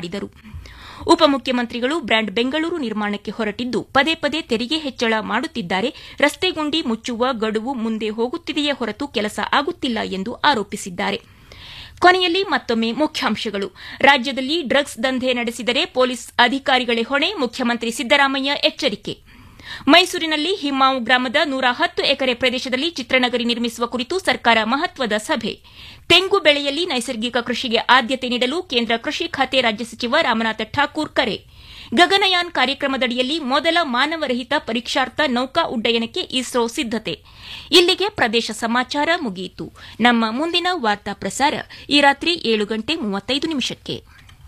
ಮಾಡಿದರು ಉಪಮುಖ್ಯಮಂತ್ರಿಗಳು ಬ್ರ್ಯಾಂಡ್ ಬೆಂಗಳೂರು ನಿರ್ಮಾಣಕ್ಕೆ ಹೊರಟಿದ್ದು ಪದೇ ಪದೇ ತೆರಿಗೆ ಹೆಚ್ಚಳ ಮಾಡುತ್ತಿದ್ದಾರೆ ರಸ್ತೆ ಗುಂಡಿ ಮುಚ್ಚುವ ಗಡುವು ಮುಂದೆ ಹೋಗುತ್ತಿದೆಯೇ ಹೊರತು ಕೆಲಸ ಆಗುತ್ತಿಲ್ಲ ಎಂದು ಆರೋಪಿಸಿದ್ದಾರೆ ಕೊನೆಯಲ್ಲಿ ಮತ್ತೊಮ್ಮೆ ಮುಖ್ಯಾಂಶಗಳು ರಾಜ್ಯದಲ್ಲಿ ಡ್ರಗ್ಸ್ ದಂಧೆ ನಡೆಸಿದರೆ ಪೊಲೀಸ್ ಅಧಿಕಾರಿಗಳೇ ಹೊಣೆ ಮುಖ್ಯಮಂತ್ರಿ ಸಿದ್ದರಾಮಯ್ಯ ಎಚ್ಚರಿಕೆ ಮೈಸೂರಿನಲ್ಲಿ ಹಿಮ್ಮಾವು ಗ್ರಾಮದ ನೂರ ಹತ್ತು ಎಕರೆ ಪ್ರದೇಶದಲ್ಲಿ ಚಿತ್ರನಗರಿ ನಿರ್ಮಿಸುವ ಕುರಿತು ಸರ್ಕಾರ ಮಹತ್ವದ ಸಭೆ ತೆಂಗು ಬೆಳೆಯಲ್ಲಿ ನೈಸರ್ಗಿಕ ಕೃಷಿಗೆ ಆದ್ಯತೆ ನೀಡಲು ಕೇಂದ್ರ ಕೃಷಿ ಖಾತೆ ರಾಜ್ಯ ಸಚಿವ ರಾಮನಾಥ ಠಾಕೂರ್ ಕರೆ ಗಗನಯಾನ್ ಕಾರ್ಯಕ್ರಮದಡಿಯಲ್ಲಿ ಮೊದಲ ಮಾನವರಹಿತ ಪರೀಕ್ಷಾರ್ಥ ನೌಕಾ ಉಡ್ಡಯನಕ್ಕೆ ಇಸ್ರೋ ಸಿದ್ದತೆ ಇಲ್ಲಿಗೆ ಪ್ರದೇಶ ಸಮಾಚಾರ ಮುಗಿಯಿತು ನಮ್ಮ ಮುಂದಿನ ವಾರ್ತಾ ಪ್ರಸಾರ ಈ ರಾತ್ರಿ ಏಳು ಗಂಟೆ ಮೂವತ್ತೈದು ನಿಮಿಷಕ್ಕೆ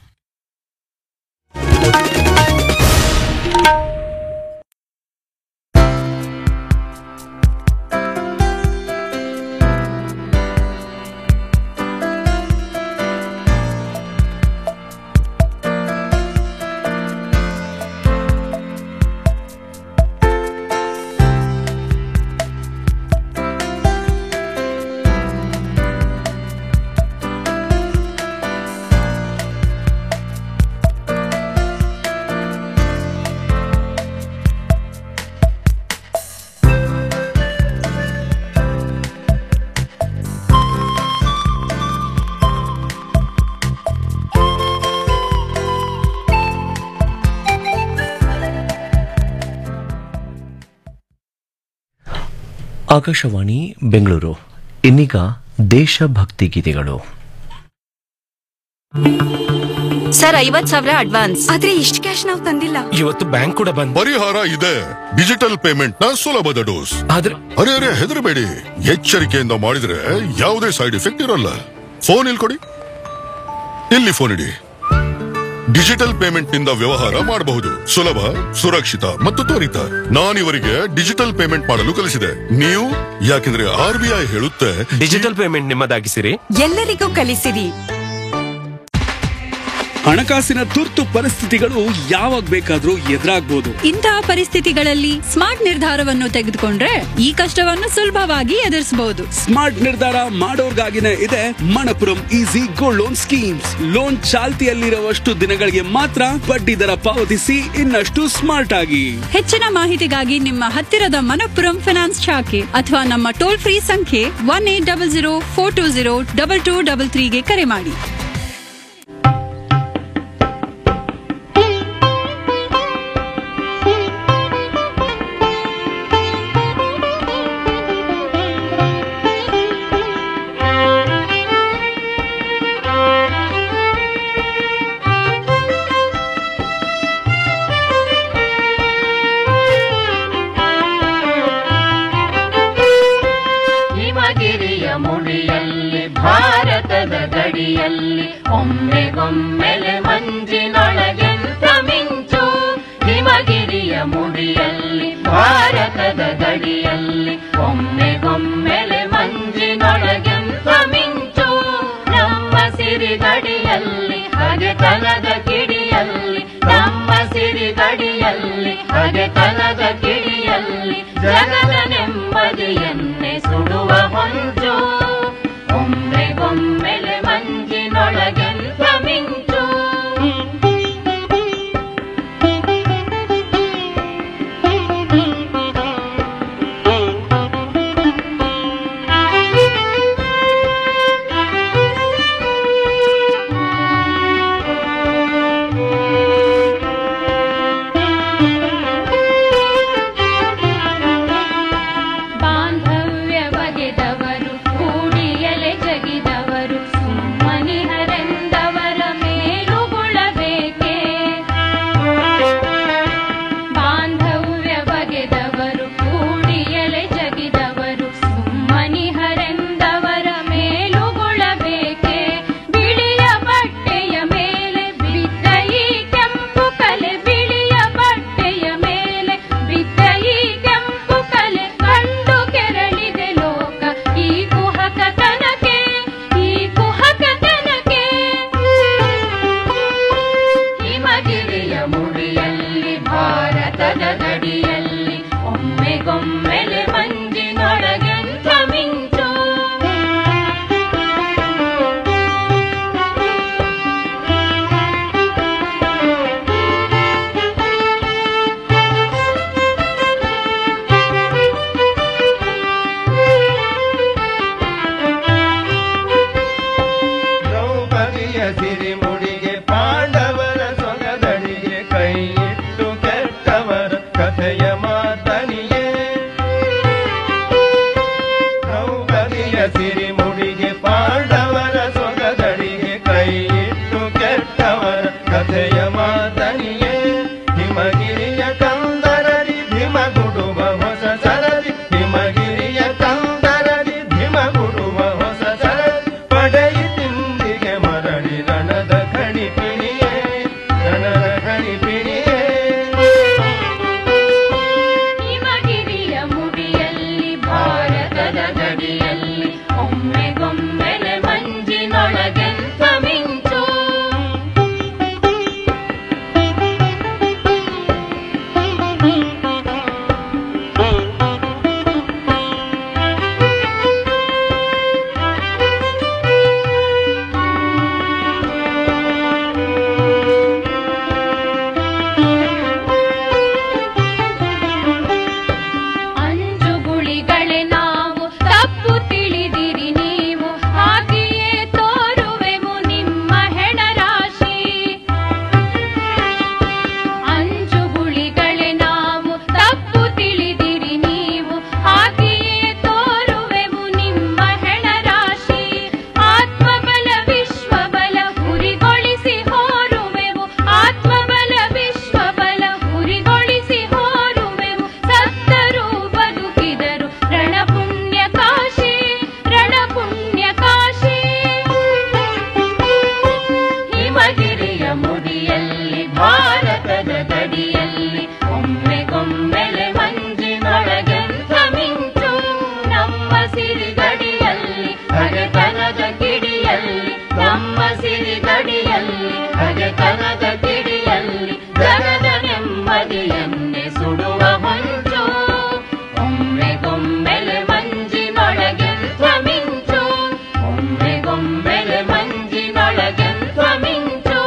ಆಕಾಶವಾಣಿ ಬೆಂಗಳೂರು ಇನ್ನೀಗ ದೇಶಭಕ್ತಿ ಗೀತೆಗಳು ಸರ್ ಐವತ್ ಸಾವಿರ ಅಡ್ವಾನ್ಸ್ ಆದ್ರೆ ಇಷ್ಟು ಕ್ಯಾಶ್ ನಾವು ತಂದಿಲ್ಲ ಇವತ್ತು ಬ್ಯಾಂಕ್ ಕೂಡ ಬಂದ್ ಪರಿಹಾರ ಇದೆ ಡಿಜಿಟಲ್ ಪೇಮೆಂಟ್ ನ ಸುಲಭದ ಡೋಸ್ ಆದ್ರೆ ಅರೆ ಅರೆ ಹೆದರಬೇಡಿ ಎಚ್ಚರಿಕೆಯಿಂದ ಮಾಡಿದ್ರೆ ಯಾವುದೇ ಸೈಡ್ ಎಫೆಕ್ಟ್ ಇರಲ್ಲ ಫೋನ್ ಇಲ್ಲಿ ಕೊಡಿ ಇಲ್ಲಿ ಫೋನ್ ಇಡಿ ಡಿಜಿಟಲ್ ಪೇಮೆಂಟ್ ನಿಂದ ವ್ಯವಹಾರ ಮಾಡಬಹುದು ಸುಲಭ ಸುರಕ್ಷಿತ ಮತ್ತು ತ್ವರಿತ ನಾನಿವರಿಗೆ ಡಿಜಿಟಲ್ ಪೇಮೆಂಟ್ ಮಾಡಲು ಕಲಿಸಿದೆ ನೀವು ಯಾಕೆಂದ್ರೆ ಆರ್ ಬಿ ಐ ಹೇಳುತ್ತೆ ಡಿಜಿಟಲ್ ಪೇಮೆಂಟ್ ನಿಮ್ಮದಾಗಿಸಿರಿ ಎಲ್ಲರಿಗೂ ಕಲಿಸಿರಿ ಹಣಕಾಸಿನ ತುರ್ತು ಪರಿಸ್ಥಿತಿಗಳು ಯಾವಾಗ ಬೇಕಾದ್ರೂ ಎದುರಾಗ್ಬೋದು ಇಂತಹ ಪರಿಸ್ಥಿತಿಗಳಲ್ಲಿ ಸ್ಮಾರ್ಟ್ ನಿರ್ಧಾರವನ್ನು ತೆಗೆದುಕೊಂಡ್ರೆ ಈ ಕಷ್ಟವನ್ನು ಸುಲಭವಾಗಿ ಎದುರಿಸಬಹುದು ಸ್ಮಾರ್ಟ್ ನಿರ್ಧಾರ ಮಾಡೋರ್ಗಾಗಿನೇ ಇದೆ Manappuram easy gold loan schemes loan ಚಾಲ್ತಿಯಲ್ಲಿರುವಷ್ಟು ದಿನಗಳಿಗೆ ಮಾತ್ರ ಬಡ್ಡಿ ದರ ಪಾವತಿಸಿ ಇನ್ನಷ್ಟು ಸ್ಮಾರ್ಟ್ ಆಗಿ ಹೆಚ್ಚಿನ ಮಾಹಿತಿಗಾಗಿ ನಿಮ್ಮ ಹತ್ತಿರದ ಮನಪ್ಪುರಂ ಫಿನಾನ್ಸ್ ಶಾಖೆ ಅಥವಾ ನಮ್ಮ ಟೋಲ್ ಫ್ರೀ ಸಂಖ್ಯೆ one eight double zero four two zero double two double ತ್ರೀಗೆ ಕರೆ ಮಾಡಿ ಹಿಮಗಿರಿಯ ಮುಡಿಯಲ್ಲಿ ಭಾರತದ ಗಡಿಯಲ್ಲಿ ಒಮ್ಮೆಗೊಮ್ಮೆಲೆ ಮಂಜಿನೊಳಗೆಂತ ಮಿಂಚು ಹಿಮಗಿರಿಯ ಮುಡಿಯಲ್ಲಿ ಭಾರತದ ಗಡಿಯಲ್ಲಿ ಒಮ್ಮೆಗೊಮ್ಮೆಲೆ ಮಂಜಿನೊಳಗೆಂತ ಮಿಂಚು ನಮ್ಮ ಸಿರಿಗಡಿಯಲ್ಲಿ ಹಗೆತನದ ಕಿಡಿಯಲ್ಲಿ ನಮ್ಮ ಸಿರಿಗಡಿಯಲ್ಲಿ ಹಗೆತನದ ಕಿಡಿಯಲ್ಲಿ ಜಗದ ನೆಮ್ಮದಿಯನ್ನೇ ಸುಡುವ ಹೊಂಚು ಒಮ್ಮೆಗೊಮ್ಮೆಲೆ ಮಂಜಿನೊಳಗೆಂತ ಮಿಂಚು ಬಾಂಧವ್ಯ ಬಗೆದವರು ಕೂಡಿಯಲೆ ಜಗಿದವರು ಸುಮ್ಮನಿಹರೆಂದವರ ಮೇಲುಗೊಳ್ಳಬೇಕೆ ಬಾಂಧವ್ಯ ಬಗೆದವರು ಕೂಡಿಯಲೆ ಜಗಿದವರು ಸುಮ್ಮನಿಹರೆಂದವರ ಮೇಲುಗೊಳ್ಳಬೇಕೆ ಬಿಳಿಯ ಬಟ್ಟೆಯ ಮೇಲೆ ಬಿದ್ದ ಈ ಕೆಂಪು ಕಲೆ ಬಿಳಿಯ ಬಟ್ಟೆಯ ಮೇಲೆ ಬಿದ್ದ ಈ ಕೆಂಪು ಕಲೆ ಕಂಡು ಕೆರಳಿದೆ ಲೋಕ ಈ ಕುಹಕತನಕ್ಕೆ ಈ ಕುಹಕತನಕ್ಕೆ ಹಿಮಗಿರಿಯ ಮುಡಿಯಲ್ಲಿ ಭಾರತದ ಗಡಿಯಲ್ಲಿ ಒಮ್ಮೆಗೊಮ್ಮೆಲೆ ಮಂಜಿನೊಳಗೆಂತ ಮಿಂಚು ಬಡತನದ ಕಿಡಿಯಲ್ಲಿ ಜನದ ನೆಮ್ಮದಿಯನ್ನೇ ಸುಡುವ ಹೊಂಚು ಒಮ್ಮೆಗೊಮ್ಮೆಲೆ ಮಂಜಿನೊಳಗೆಂಥ ಮಿಂಚು ಒಮ್ಮೆಗೊಮ್ಮೆಲೆ ಮಂಜಿನೊಳಗೆಂಥ ಮಿಂಚು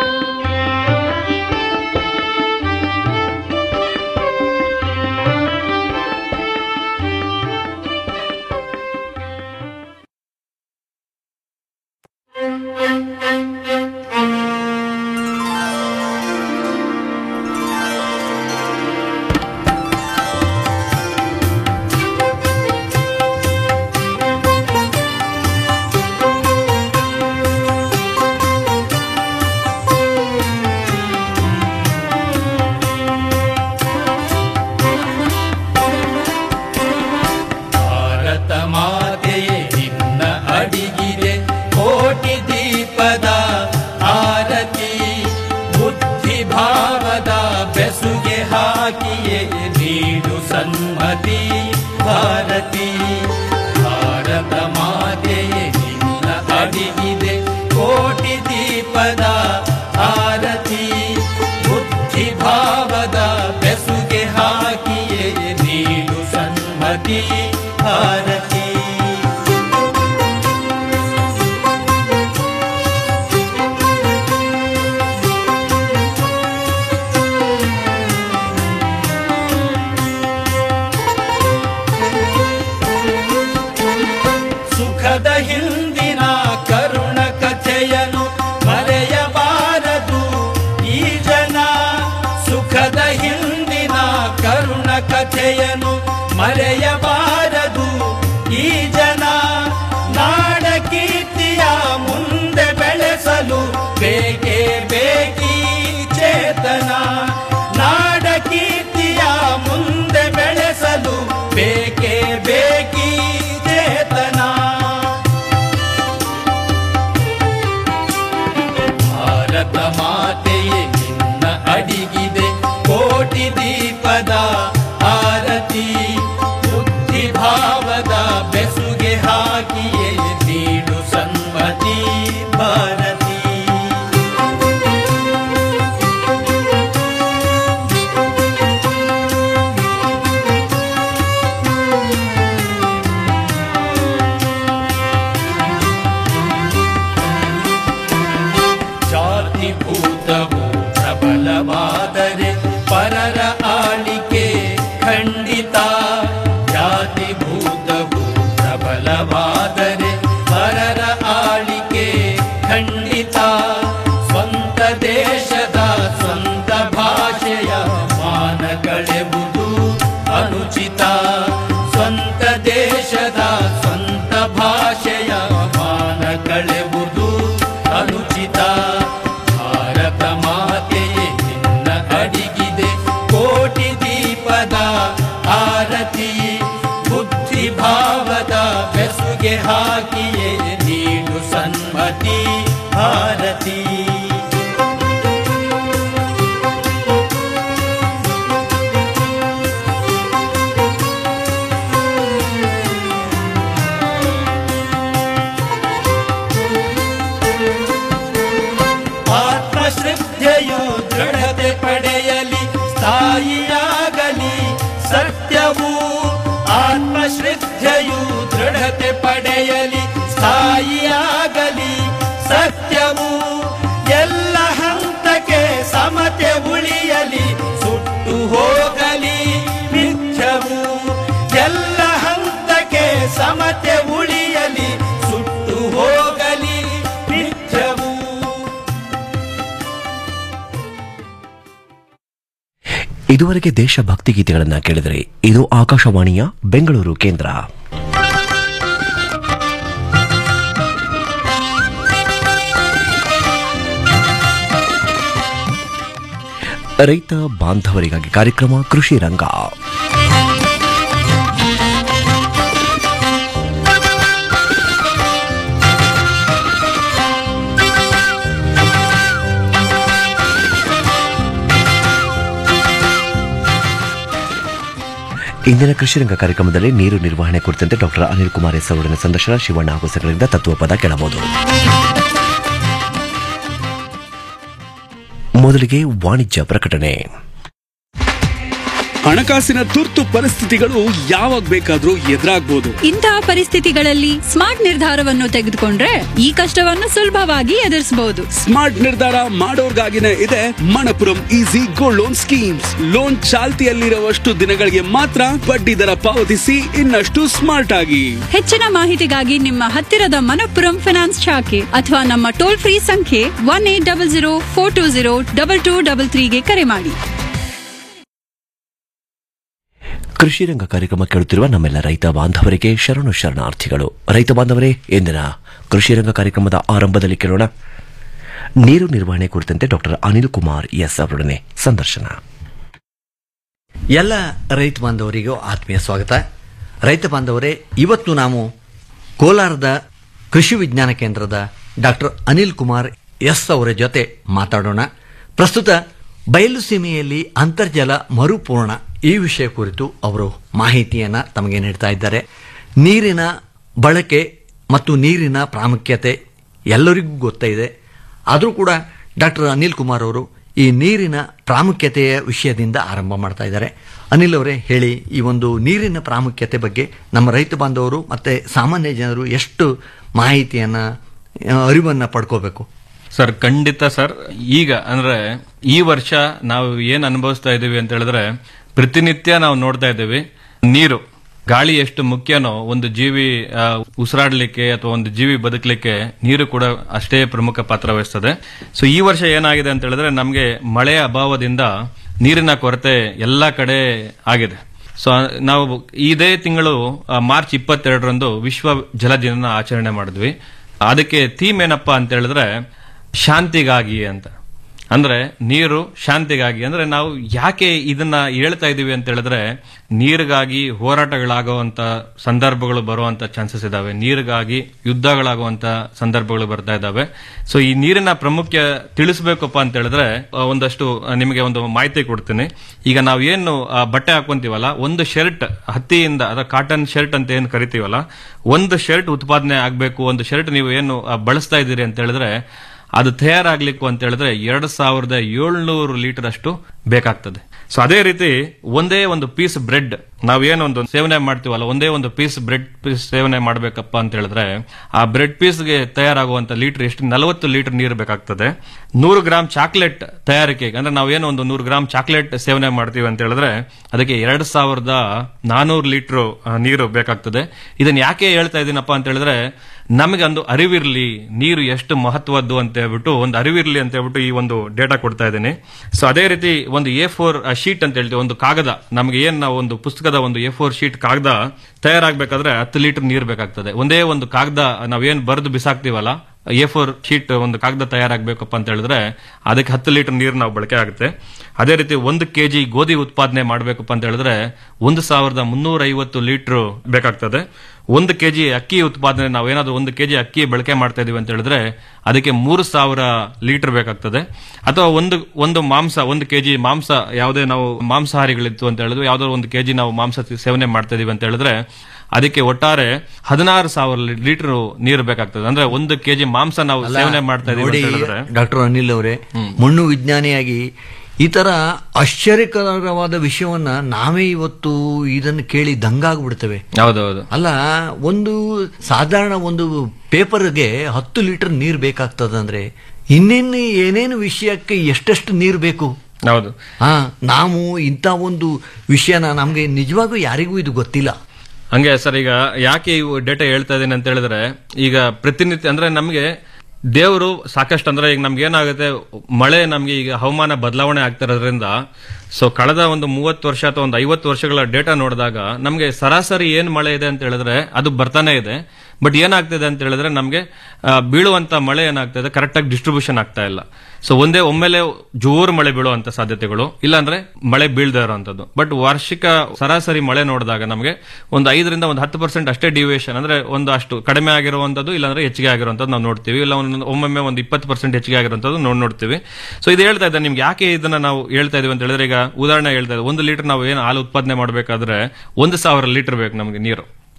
ಭಾರತ ಮಾತೆಯೇ ನಿನ್ನ ಅಡಿಗಿದೆ ಕೋಟಿ ದೀಪದ ಆರತಿ ಬುದ್ಧಿ ಭಾವದ ಬೆಸುಗೆ ಹಾಕಿಯೇ ನೀಡು ಸನ್ಮತಿ ಭಾರತಿ ಭಾರತ ಮಾತೆಯೇ ನಿನ್ನ ಅಡಿಗಿದೆ ಕೋಟಿ ದೀಪದ ಆರತಿ ಬುದ್ಧಿ ಭಾವದ ಬೆಸುಗೆ ಹಾಕಿಯೇ ನೀಡು ಸನ್ಮತಿ ಭಾರತಿ ಸುಖದ ಹಿಂದಿನ ಕರುಣ ಕಥೆಯನು ಮರೆಯಬಾರದು ಈ ಜನ ಸುಖದ ಹಿಂದಿನ ಕರುಣ ಕಥೆಯನು ಮರೆಯಬಾರದು ಈ ಜನ ನಾಡ ಕೀರ್ತಿಯ ಮುಂದೆ ಬೆಳೆಸಲು ಬೇಕೇ ಬೇಕಿ ಚೇತನ ನಾಡ ಕೀರ್ತಿಯ ಮುಂದೆ ಬೆಳೆಸಲು ಬೇಕೇ ಬೇಕಿ ಚೇತನ ಭಾರತ ಮಾತೆಯೇ ನಿನ್ನ ಅಡಿಗಿದೆ ಕೋಟಿ ದೀಪದ ಆರತಿ ಬುದ್ಧಿ ಭಾವದ ಬೆಸುಗೆ ಹಾಕಿಯೇ ನೀಡು ಸನ್ಮತಿ ಭಾರತಿ ಜಾತಿ ಭೂತವು ಪ್ರಬಲವಾದರೆ ಪರರ ಆಳಿಕೆ ಖಂಡಿತ ಜಾತಿ ಭೂತವು ಪ್ರಬಲವಾದರೆ ಪರರ ಆಳಿಕೆ ಖಂಡಿತ ಸ್ವಂತ ದೇಶದ ಸ್ವಂತ ಭಾಷೆಯ ಮಾನ ಕಳೆಬುದು ಅನುಚಿತ ಸ್ವಂತ ದೇಶದ ಸ್ವಂತ ಭಾಷೆಯ ಮಾನ ಕಳೆಬುದು ಅನುಚಿತ ಭಾರತ ಮಾತೆಯೇ ನಿನ್ನ ಅಡಿಗಿದೆ ಕೋಟಿ ದೀಪದ ಆರತಿ ಬುದ್ಧಿ ಭಾವದ ಬೆಸುಗೆ ಹಾಕಿಯೇ ನೀಡು ಸನ್ಮತಿ ಭಾರತಿ ಆತ್ಮಶ್ರದ್ಧೆಯು ದೃಢತೆ ಪಡೆಯಲಿ ಸ್ಥಾಯಿಯಾಗಲಿ ಸತ್ಯವು ಆತ್ಮಶ್ರದ್ಧೆಯು ದೃಢತೆ ಪಡೆಯಲಿ ಸ್ಥಾಯಿಯಾಗಲಿ ಸತ್ಯವು ಎಲ್ಲ ಹಂತಕ್ಕೆ ಸಮತೆ ಉಳಿಯಲಿ ಸುಟ್ಟು ಹೋಗಲಿ ಮಿಥ್ಯವು ಎಲ್ಲ ಹಂತಕ್ಕೆ ಸಮತೆ ಉಳಿಯಲಿ ಸುಟ್ಟು ಹೋಗಲಿ ಮಿಥ್ಯವು ಇದುವರೆಗೆ ದೇಶಭಕ್ತಿ ಗೀತೆಗಳನ್ನ ಕೇಳಿದರೆ ಇದು ಆಕಾಶವಾಣಿಯ ಬೆಂಗಳೂರು ಕೇಂದ್ರ ರೈತ ಬಾಂಧವರಿಗಾಗಿ ಕಾರ್ಯಕ್ರಮ ಕೃಷಿ ರಂಗ ಇಂದಿನ ಕೃಷಿ ರಂಗ ಕಾರ್ಯಕ್ರಮದಲ್ಲಿ ನೀರು ನಿರ್ವಹಣೆ ಕುರಿತಂತೆ ಡಾಕ್ಟರ್ ಅನಿಲ್ ಕುಮಾರ್ ಎಸ್ ಅವರೊಡನೆ ಸಂದರ್ಶನ ಶಿವಣ್ಣ ಹಾಗೂ ಸಂಘಗಳಿಂದ ತತ್ವಪದ ಕೇಳಬಹುದು ಮೊದಲಿಗೆ ವಾಣಿಜ್ಯ ಪ್ರಕಟಣೆ ಹಣಕಾಸಿನ ತುರ್ತು ಪರಿಸ್ಥಿತಿಗಳು ಯಾವಾಗ ಬೇಕಾದ್ರೂ ಎದುರಾಗ್ಬೋದು ಇಂತಹ ಪರಿಸ್ಥಿತಿಗಳಲ್ಲಿ ಸ್ಮಾರ್ಟ್ ನಿರ್ಧಾರವನ್ನು ತೆಗೆದುಕೊಂಡ್ರೆ ಈ ಕಷ್ಟವನ್ನು ಸುಲಭವಾಗಿ ಎದುರಿಸಬಹುದು ಸ್ಮಾರ್ಟ್ ನಿರ್ಧಾರ ಮಾಡೋರ್ಗಾಗಿನೇ ಇದೆ Manappuram easy gold loan schemes loan ಚಾಲ್ತಿಯಲ್ಲಿರುವಷ್ಟು ದಿನಗಳಿಗೆ ಮಾತ್ರ ಬಡ್ಡಿ ದರ ಪಾವತಿಸಿ ಇನ್ನಷ್ಟು ಸ್ಮಾರ್ಟ್ ಆಗಿ ಹೆಚ್ಚಿನ ಮಾಹಿತಿಗಾಗಿ ನಿಮ್ಮ ಹತ್ತಿರದ ಮನಪ್ಪುರಂ ಫಿನಾನ್ಸ್ ಶಾಖೆ ಅಥವಾ ನಮ್ಮ ಟೋಲ್ ಫ್ರೀ ಸಂಖ್ಯೆ one eight double zero four two zero double two double ತ್ರೀಗೆ ಕರೆ ಮಾಡಿ ಕೃಷಿ ರಂಗ ಕಾರ್ಯಕ್ರಮ ಕೇಳುತ್ತಿರುವ ನಮ್ಮೆಲ್ಲ ರೈತ ಬಾಂಧವರಿಗೆ ಶರಣು ಶರಣಾರ್ಥಿಗಳು ರೈತ ಬಾಂಧವರೇ ಇಂದಿನ ಕೃಷಿ ರಂಗ ಕಾರ್ಯಕ್ರಮದ ಆರಂಭದಲ್ಲಿ ಕೇಳೋಣ ನೀರು ನಿರ್ವಹಣೆ ಕುರಿತಂತೆ ಡಾಕ್ಟರ್ ಅನಿಲ್ ಕುಮಾರ್ ಎಸ್ ಅವರೊಡನೆ ಸಂದರ್ಶನ ಎಲ್ಲ ರೈತ ಬಾಂಧವರಿಗೂ ಆತ್ಮೀಯ ಸ್ವಾಗತ ರೈತ ಬಾಂಧವರೇ ಇವತ್ತು ನಾವು ಕೋಲಾರದ ಕೃಷಿ ವಿಜ್ಞಾನ ಕೇಂದ್ರದ ಡಾಕ್ಟರ್ ಅನಿಲ್ ಕುಮಾರ್ ಎಸ್ ಅವರ ಜೊತೆ ಮಾತಾಡೋಣ ಪ್ರಸ್ತುತ ಬಯಲು ಸೀಮೆಯಲ್ಲಿ ಅಂತರ್ಜಲ ಮರುಪೂರ್ಣ ಈ ವಿಷಯ ಕುರಿತು ಅವರು ಮಾಹಿತಿಯನ್ನ ತಮಗೆ ನೀಡ್ತಾ ಇದ್ದಾರೆ ನೀರಿನ ಬಳಕೆ ಮತ್ತು ನೀರಿನ ಪ್ರಾಮುಖ್ಯತೆ ಎಲ್ಲರಿಗೂ ಗೊತ್ತಿದೆ ಆದರೂ ಕೂಡ ಡಾಕ್ಟರ್ ಅನಿಲ್ ಕುಮಾರ್ ಅವರು ಈ ನೀರಿನ ಪ್ರಾಮುಖ್ಯತೆಯ ವಿಷಯದಿಂದ ಆರಂಭ ಮಾಡ್ತಾ ಇದ್ದಾರೆ ಅನಿಲ್ ಅವರೇ ಹೇಳಿ ಈ ಒಂದು ನೀರಿನ ಪ್ರಾಮುಖ್ಯತೆ ಬಗ್ಗೆ ನಮ್ಮ ರೈತ ಬಾಂಧವರು ಮತ್ತೆ ಸಾಮಾನ್ಯ ಜನರು ಎಷ್ಟು ಮಾಹಿತಿಯನ್ನ ಆ, ಅರಿವನ್ನ ಪಡ್ಕೋಬೇಕು ಸರ್ ಖಂಡಿತ ಸರ್ ಈಗ ಅಂದ್ರೆ ಈ ವರ್ಷ ನಾವು ಏನ್ ಅನುಭವಿಸ್ತಾ ಇದೀವಿ ಅಂತ ಹೇಳಿದ್ರೆ ಪ್ರತಿನಿತ್ಯ ನಾವು ನೋಡ್ತಾ ಇದ್ದೀವಿ ನೀರು ಗಾಳಿ ಎಷ್ಟು ಮುಖ್ಯನೋ ಒಂದು ಜೀವಿ ಆ, ಉಸಿರಾಡ್ಲಿಕ್ಕೆ ಅಥವಾ ಒಂದು ಜೀವಿ ಬದುಕಲಿಕ್ಕೆ ನೀರು ಕೂಡ ಅಷ್ಟೇ ಪ್ರಮುಖ ಪಾತ್ರ ವಹಿಸ್ತದೆ ಸೊ ಈ ವರ್ಷ ಏನಾಗಿದೆ ಅಂತ ಹೇಳಿದ್ರೆ ನಮಗೆ ಮಳೆಯ ಅಭಾವದಿಂದ ನೀರಿನ ಕೊರತೆ ಎಲ್ಲ ಕಡೆ ಆಗಿದೆ ಸೊ ನಾವು ಇದೇ ತಿಂಗಳು ಆ, ಮಾರ್ಚ್ ಇಪ್ಪತ್ತೆರಡರಂದು ವಿಶ್ವ ಜಲ ದಿನ ಆಚರಣೆ ಮಾಡಿದ್ವಿ ಅದಕ್ಕೆ ಥೀಮ್ ಏನಪ್ಪಾ ಅಂತ ಹೇಳಿದ್ರೆ ಶಾಂತಿಗಾಗಿ ಅಂತ ಅಂದ್ರೆ ನೀರು ಶಾಂತಿಗಾಗಿ ಅಂದ್ರೆ ನಾವು ಯಾಕೆ ಇದನ್ನ ಹೇಳ್ತಾ ಇದೀವಿ ಅಂತ ಹೇಳಿದ್ರೆ ನೀರಿಗಾಗಿ ಹೋರಾಟಗಳಾಗುವಂತ ಸಂದರ್ಭಗಳು ಬರುವಂತ ಚಾನ್ಸಸ್ ಇದಾವೆ ನೀರಿಗಾಗಿ ಯುದ್ಧಗಳಾಗುವಂತ ಸಂದರ್ಭಗಳು ಬರ್ತಾ ಇದಾವೆ ಸೊ ಈ ನೀರಿನ ಪ್ರಾಮುಖ್ಯ ತಿಳಿಸ್ಬೇಕಪ್ಪ ಅಂತ ಹೇಳಿದ್ರೆ ಆ, ಒಂದಷ್ಟು ಆ, ನಿಮಗೆ ಒಂದು ಮಾಹಿತಿ ಕೊಡ್ತೀನಿ ಈಗ ನಾವು ಏನು ಆ, ಬಟ್ಟೆ ಹಾಕೊಂತೀವಲ್ಲ ಒಂದು ಶರ್ಟ್ ಹತ್ತಿಯಿಂದ ಅಥವಾ ಕಾಟನ್ ಶರ್ಟ್ ಅಂತ ಏನು ಕರಿತೀವಲ್ಲ ಒಂದು ಶರ್ಟ್ ಉತ್ಪಾದನೆ ಆಗಬೇಕು ಒಂದು ಶರ್ಟ್ ನೀವು ಏನು ಆ, ಬಳಸ್ತಾ ಇದ್ದೀರಿ ಅಂತ ಹೇಳಿದ್ರೆ ಅದು ತಯಾರಾಗ್ಲಿಕ್ಕೆ ಅಂತ ಹೇಳಿದ್ರೆ ಎರಡ್ ಸಾವಿರದ ಏಳ್ನೂರು ಲೀಟರ್ ಅಷ್ಟು ಬೇಕಾಗ್ತದೆ ಸೊ ಅದೇ ರೀತಿ ಒಂದೇ ಒಂದು ಪೀಸ್ ಬ್ರೆಡ್ ನಾವೇನೋ ಒಂದು ಸೇವನೆ ಮಾಡ್ತೀವಲ್ಲ ಒಂದೇ ಒಂದು ಪೀಸ್ ಬ್ರೆಡ್ ಪೀಸ್ ಸೇವನೆ ಮಾಡ್ಬೇಕಪ್ಪ ಅಂತ ಹೇಳಿದ್ರೆ ಆ ಬ್ರೆಡ್ ಪೀಸ್ಗೆ ತಯಾರಾಗುವಂತ ಲೀಟರ್ ಎಷ್ಟು ನಲವತ್ತು ಲೀಟರ್ ನೀರು ಬೇಕಾಗ್ತದೆ ನೂರು ಗ್ರಾಮ್ ಚಾಕ್ಲೇಟ್ ತಯಾರಿಕೆಗೆ ಅಂದ್ರೆ ನಾವೇನೋ ಒಂದು ನೂರು ಗ್ರಾಮ್ ಚಾಕ್ಲೇಟ್ ಸೇವನೆ ಮಾಡ್ತೀವಿ ಅಂತ ಹೇಳಿದ್ರೆ ಅದಕ್ಕೆ ಎರಡ್ ಸಾವಿರದ ನಾನೂರು ಲೀಟರ್ ನೀರು ಬೇಕಾಗ್ತದೆ ಇದನ್ನ ಯಾಕೆ ಹೇಳ್ತಾ ಇದ್ದೀನಪ್ಪ ಅಂತ ಹೇಳಿದ್ರೆ ನಮಗೆ ಒಂದು ಅರಿವಿರ್ಲಿ ನೀರು ಎಷ್ಟು ಮಹತ್ವದ್ದು ಅಂತ ಹೇಳ್ಬಿಟ್ಟು ಒಂದು ಅರಿವಿರ್ಲಿ ಅಂತ ಹೇಳ್ಬಿಟ್ಟು ಈ ಒಂದು ಡೇಟಾ ಕೊಡ್ತಾ ಇದ್ದೀನಿ ಸೊ ಅದೇ ರೀತಿ ಒಂದು ಎ ಫೋರ್ ಶೀಟ್ ಅಂತ ಹೇಳ್ತೀವಿ ಒಂದು ಕಾಗದ ನಮಗೆ ಏನ್ ನಾವು ಒಂದು ಪುಸ್ತಕದ ಒಂದು ಎ ಫೋರ್ ಶೀಟ್ ಕಾಗದ ತಯಾರಾಗಬೇಕಾದ್ರೆ ಹತ್ತು ಲೀಟರ್ ನೀರು ಬೇಕಾಗ್ತದೆ ಒಂದೇ ಒಂದು ಕಾಗದ ನಾವೇನ್ ಬರೆದು ಬಿಸಾಕ್ತಿವಲ್ಲ ಎ ಫೋರ್ ಶೀಟ್ ಒಂದು ಕಾಗದ ತಯಾರಾಗಬೇಕಪ್ಪ ಅಂತ ಹೇಳಿದ್ರೆ ಅದಕ್ಕೆ ಹತ್ತು ಲೀಟರ್ ನೀರು ನಾವು ಬಳಕೆ ಆಗುತ್ತೆ ಅದೇ ರೀತಿ ಒಂದು ಕೆಜಿ ಗೋಧಿ ಉತ್ಪಾದನೆ ಮಾಡಬೇಕಪ್ಪ ಅಂತ ಹೇಳಿದ್ರೆ ಒಂದು ಸಾವಿರದ ಮುನ್ನೂರ ಐವತ್ತು ಲೀಟರ್ ಬೇಕಾಗ್ತದೆ ಒಂದು ಕೆಜಿ ಅಕ್ಕಿ ಉತ್ಪಾದನೆ ನಾವು ಏನಾದ್ರು ಒಂದು ಕೆಜಿ ಅಕ್ಕಿ ಬಳಕೆ ಮಾಡ್ತಾ ಇದೀವಿ ಅಂತ ಹೇಳಿದ್ರೆ ಅದಕ್ಕೆ ಮೂರು ಸಾವಿರ ಲೀಟರ್ ಬೇಕಾಗ್ತದೆ ಅಥವಾ ಒಂದು ಒಂದು ಮಾಂಸ ಒಂದು ಕೆಜಿ ಮಾಂಸ ಯಾವುದೇ ನಾವು ಮಾಂಸಾಹಾರಿಗಳಿತ್ತು ಅಂತ ಹೇಳಿದ್ರೆ ಯಾವ್ದಾದ್ರು ಒಂದು ಕೆಜಿ ನಾವು ಮಾಂಸ ಸೇವನೆ ಮಾಡ್ತಾ ಇದೀವಿ ಅಂತ ಹೇಳಿದ್ರೆ ಅದಕ್ಕೆ ಒಟ್ಟಾರೆ ಹದಿನಾರು ಸಾವಿರ ಲೀಟರ್ ನೀರು ಬೇಕಾಗ್ತದೆ ಅಂದ್ರೆ ಒಂದು ಕೆಜಿ ಮಾಂಸ ನಾವು ಅಲ್ಲ, ಸೇವನೆ ಮಾಡ್ತಾ ಇದೀವಿ ನೋಡಿ ಅಂತ ಹೇಳಿದ್ರೆ ಡಾಕ್ಟರ್ ಅನಿಲ್ ಅವರೇ ಮಣ್ಣು ವಿಜ್ಞಾನಿಯಾಗಿ ಈ ತರ ಆಶ್ಚರ್ಯಕರವಾದ ವಿಷಯವನ್ನ ನಾವೇ ಇವತ್ತು ಇದನ್ನು ಕೇಳಿ ದಂಗಾಗ್ಬಿಡ್ತೇವೆ ಹೌದೌದು ಅಲ್ಲ ಒಂದು ಸಾಧಾರಣ ಒಂದು ಪೇಪರ್ಗೆ ಹತ್ತು ಲೀಟರ್ ನೀರು ಬೇಕಾಗ್ತದಂದ್ರೆ ಇನ್ನೇನು ಏನೇನು ವಿಷಯಕ್ಕೆ ಎಷ್ಟೆಷ್ಟು ನೀರು ಬೇಕು ಹೌದು ಹಾ ನಾವು ಇಂಥ ಒಂದು ವಿಷಯನ ನಮ್ಗೆ ನಿಜವಾಗೂ ಯಾರಿಗೂ ಇದು ಗೊತ್ತಿಲ್ಲ ಹಂಗೆ ಸರ್ ಈಗ ಯಾಕೆ ಇವು ಡೇಟಾ ಹೇಳ್ತಾ ಇದ್ದೀನಿ ಅಂತ ಹೇಳಿದ್ರೆ ಈಗ ಪ್ರತಿನಿತ್ಯ ಅಂದ್ರೆ ನಮಗೆ ದೇವರು ಸಾಕಷ್ಟು ಅಂದ್ರೆ ಈಗ ನಮ್ಗೆ ಏನಾಗುತ್ತೆ ಮಳೆ ನಮ್ಗೆ ಈಗ ಹವಾಮಾನ ಬದಲಾವಣೆ ಆಗ್ತಿರೋದ್ರಿಂದ ಸೊ ಕಳೆದ ಒಂದು ಮೂವತ್ತು ವರ್ಷ ಅಥವಾ ಒಂದು ಐವತ್ತು ವರ್ಷಗಳ ಡೇಟಾ ನೋಡಿದಾಗ ನಮಗೆ ಸರಾಸರಿ ಏನ್ ಮಳೆ ಇದೆ ಅಂತ ಹೇಳಿದ್ರೆ ಅದು ಬರ್ತಾನೆ ಇದೆ ಬಟ್ ಏನಾಗ್ತಿದೆ ಅಂತ ಹೇಳಿದ್ರೆ ನಮಗೆ ಬೀಳುವಂತ ಮಳೆ ಏನಾಗ್ತದೆ ಕರೆಕ್ಟಾಗಿ ಡಿಸ್ಟ್ರಿಬ್ಯೂಷನ್ ಆಗ್ತಾ ಇಲ್ಲ ಸೊ ಒಂದೇ ಒಮ್ಮೆಲೆ ಜೋರು ಮಳೆ ಬೀಳುವಂತ ಸಾಧ್ಯತೆಗಳು ಇಲ್ಲಾಂದ್ರೆ ಮಳೆ ಬೀಳದೇ ಇರುವಂತದ್ದು ಬಟ್ ವಾರ್ಷಿಕ ಸರಾಸರಿ ಮಳೆ ನೋಡಿದಾಗ ನಮಗೆ ಒಂದು ಐದರಿಂದ ಒಂದು ಹತ್ತು ಪರ್ಸೆಂಟ್ ಅಷ್ಟೇ ಡಿವಿಯೇಷನ್ ಅಂದ್ರೆ ಒಂದು ಅಷ್ಟು ಕಡಿಮೆ ಆಗಿರುವಂತದ್ದು ಇಲ್ಲಾಂದ್ರೆ ಹೆಚ್ಚಿಗೆ ಆಗಿರುವಂತದ್ದು ನಾವು ನೋಡ್ತೀವಿ ಇಲ್ಲ ಒಂದು ಒಮ್ಮೊಮ್ಮೆ ಒಂದು ಇಪ್ಪತ್ತು ಪರ್ಸೆಂಟ್ ಹೆಚ್ಚಿಗೆ ಆಗಿರುವಂತದ್ದು ನೋಡ್ ನೋಡ್ತೀವಿ ಸೊ ಇದು ಹೇಳ್ತಾ ಇದ್ದೆ ನಿಮ್ಗೆ ಯಾಕೆ ಇದನ್ನ ನಾವು ಹೇಳ್ತಾ ಇದೀವಿ ಅಂತ ಹೇಳಿದ್ರೆ ಈಗ ಉದಾಹರಣೆ ಹೇಳ್ತಾ ಇದ್ದೆ ಒಂದು ಲೀಟರ್ ನಾವು ಏನು ಹಾಲು ಉತ್ಪಾದನೆ ಮಾಡಬೇಕಾದ್ರೆ ಒಂದು ಸಾವಿರ ಲೀಟರ್ ಬೇಕು ನಮಗೆ ನೀರು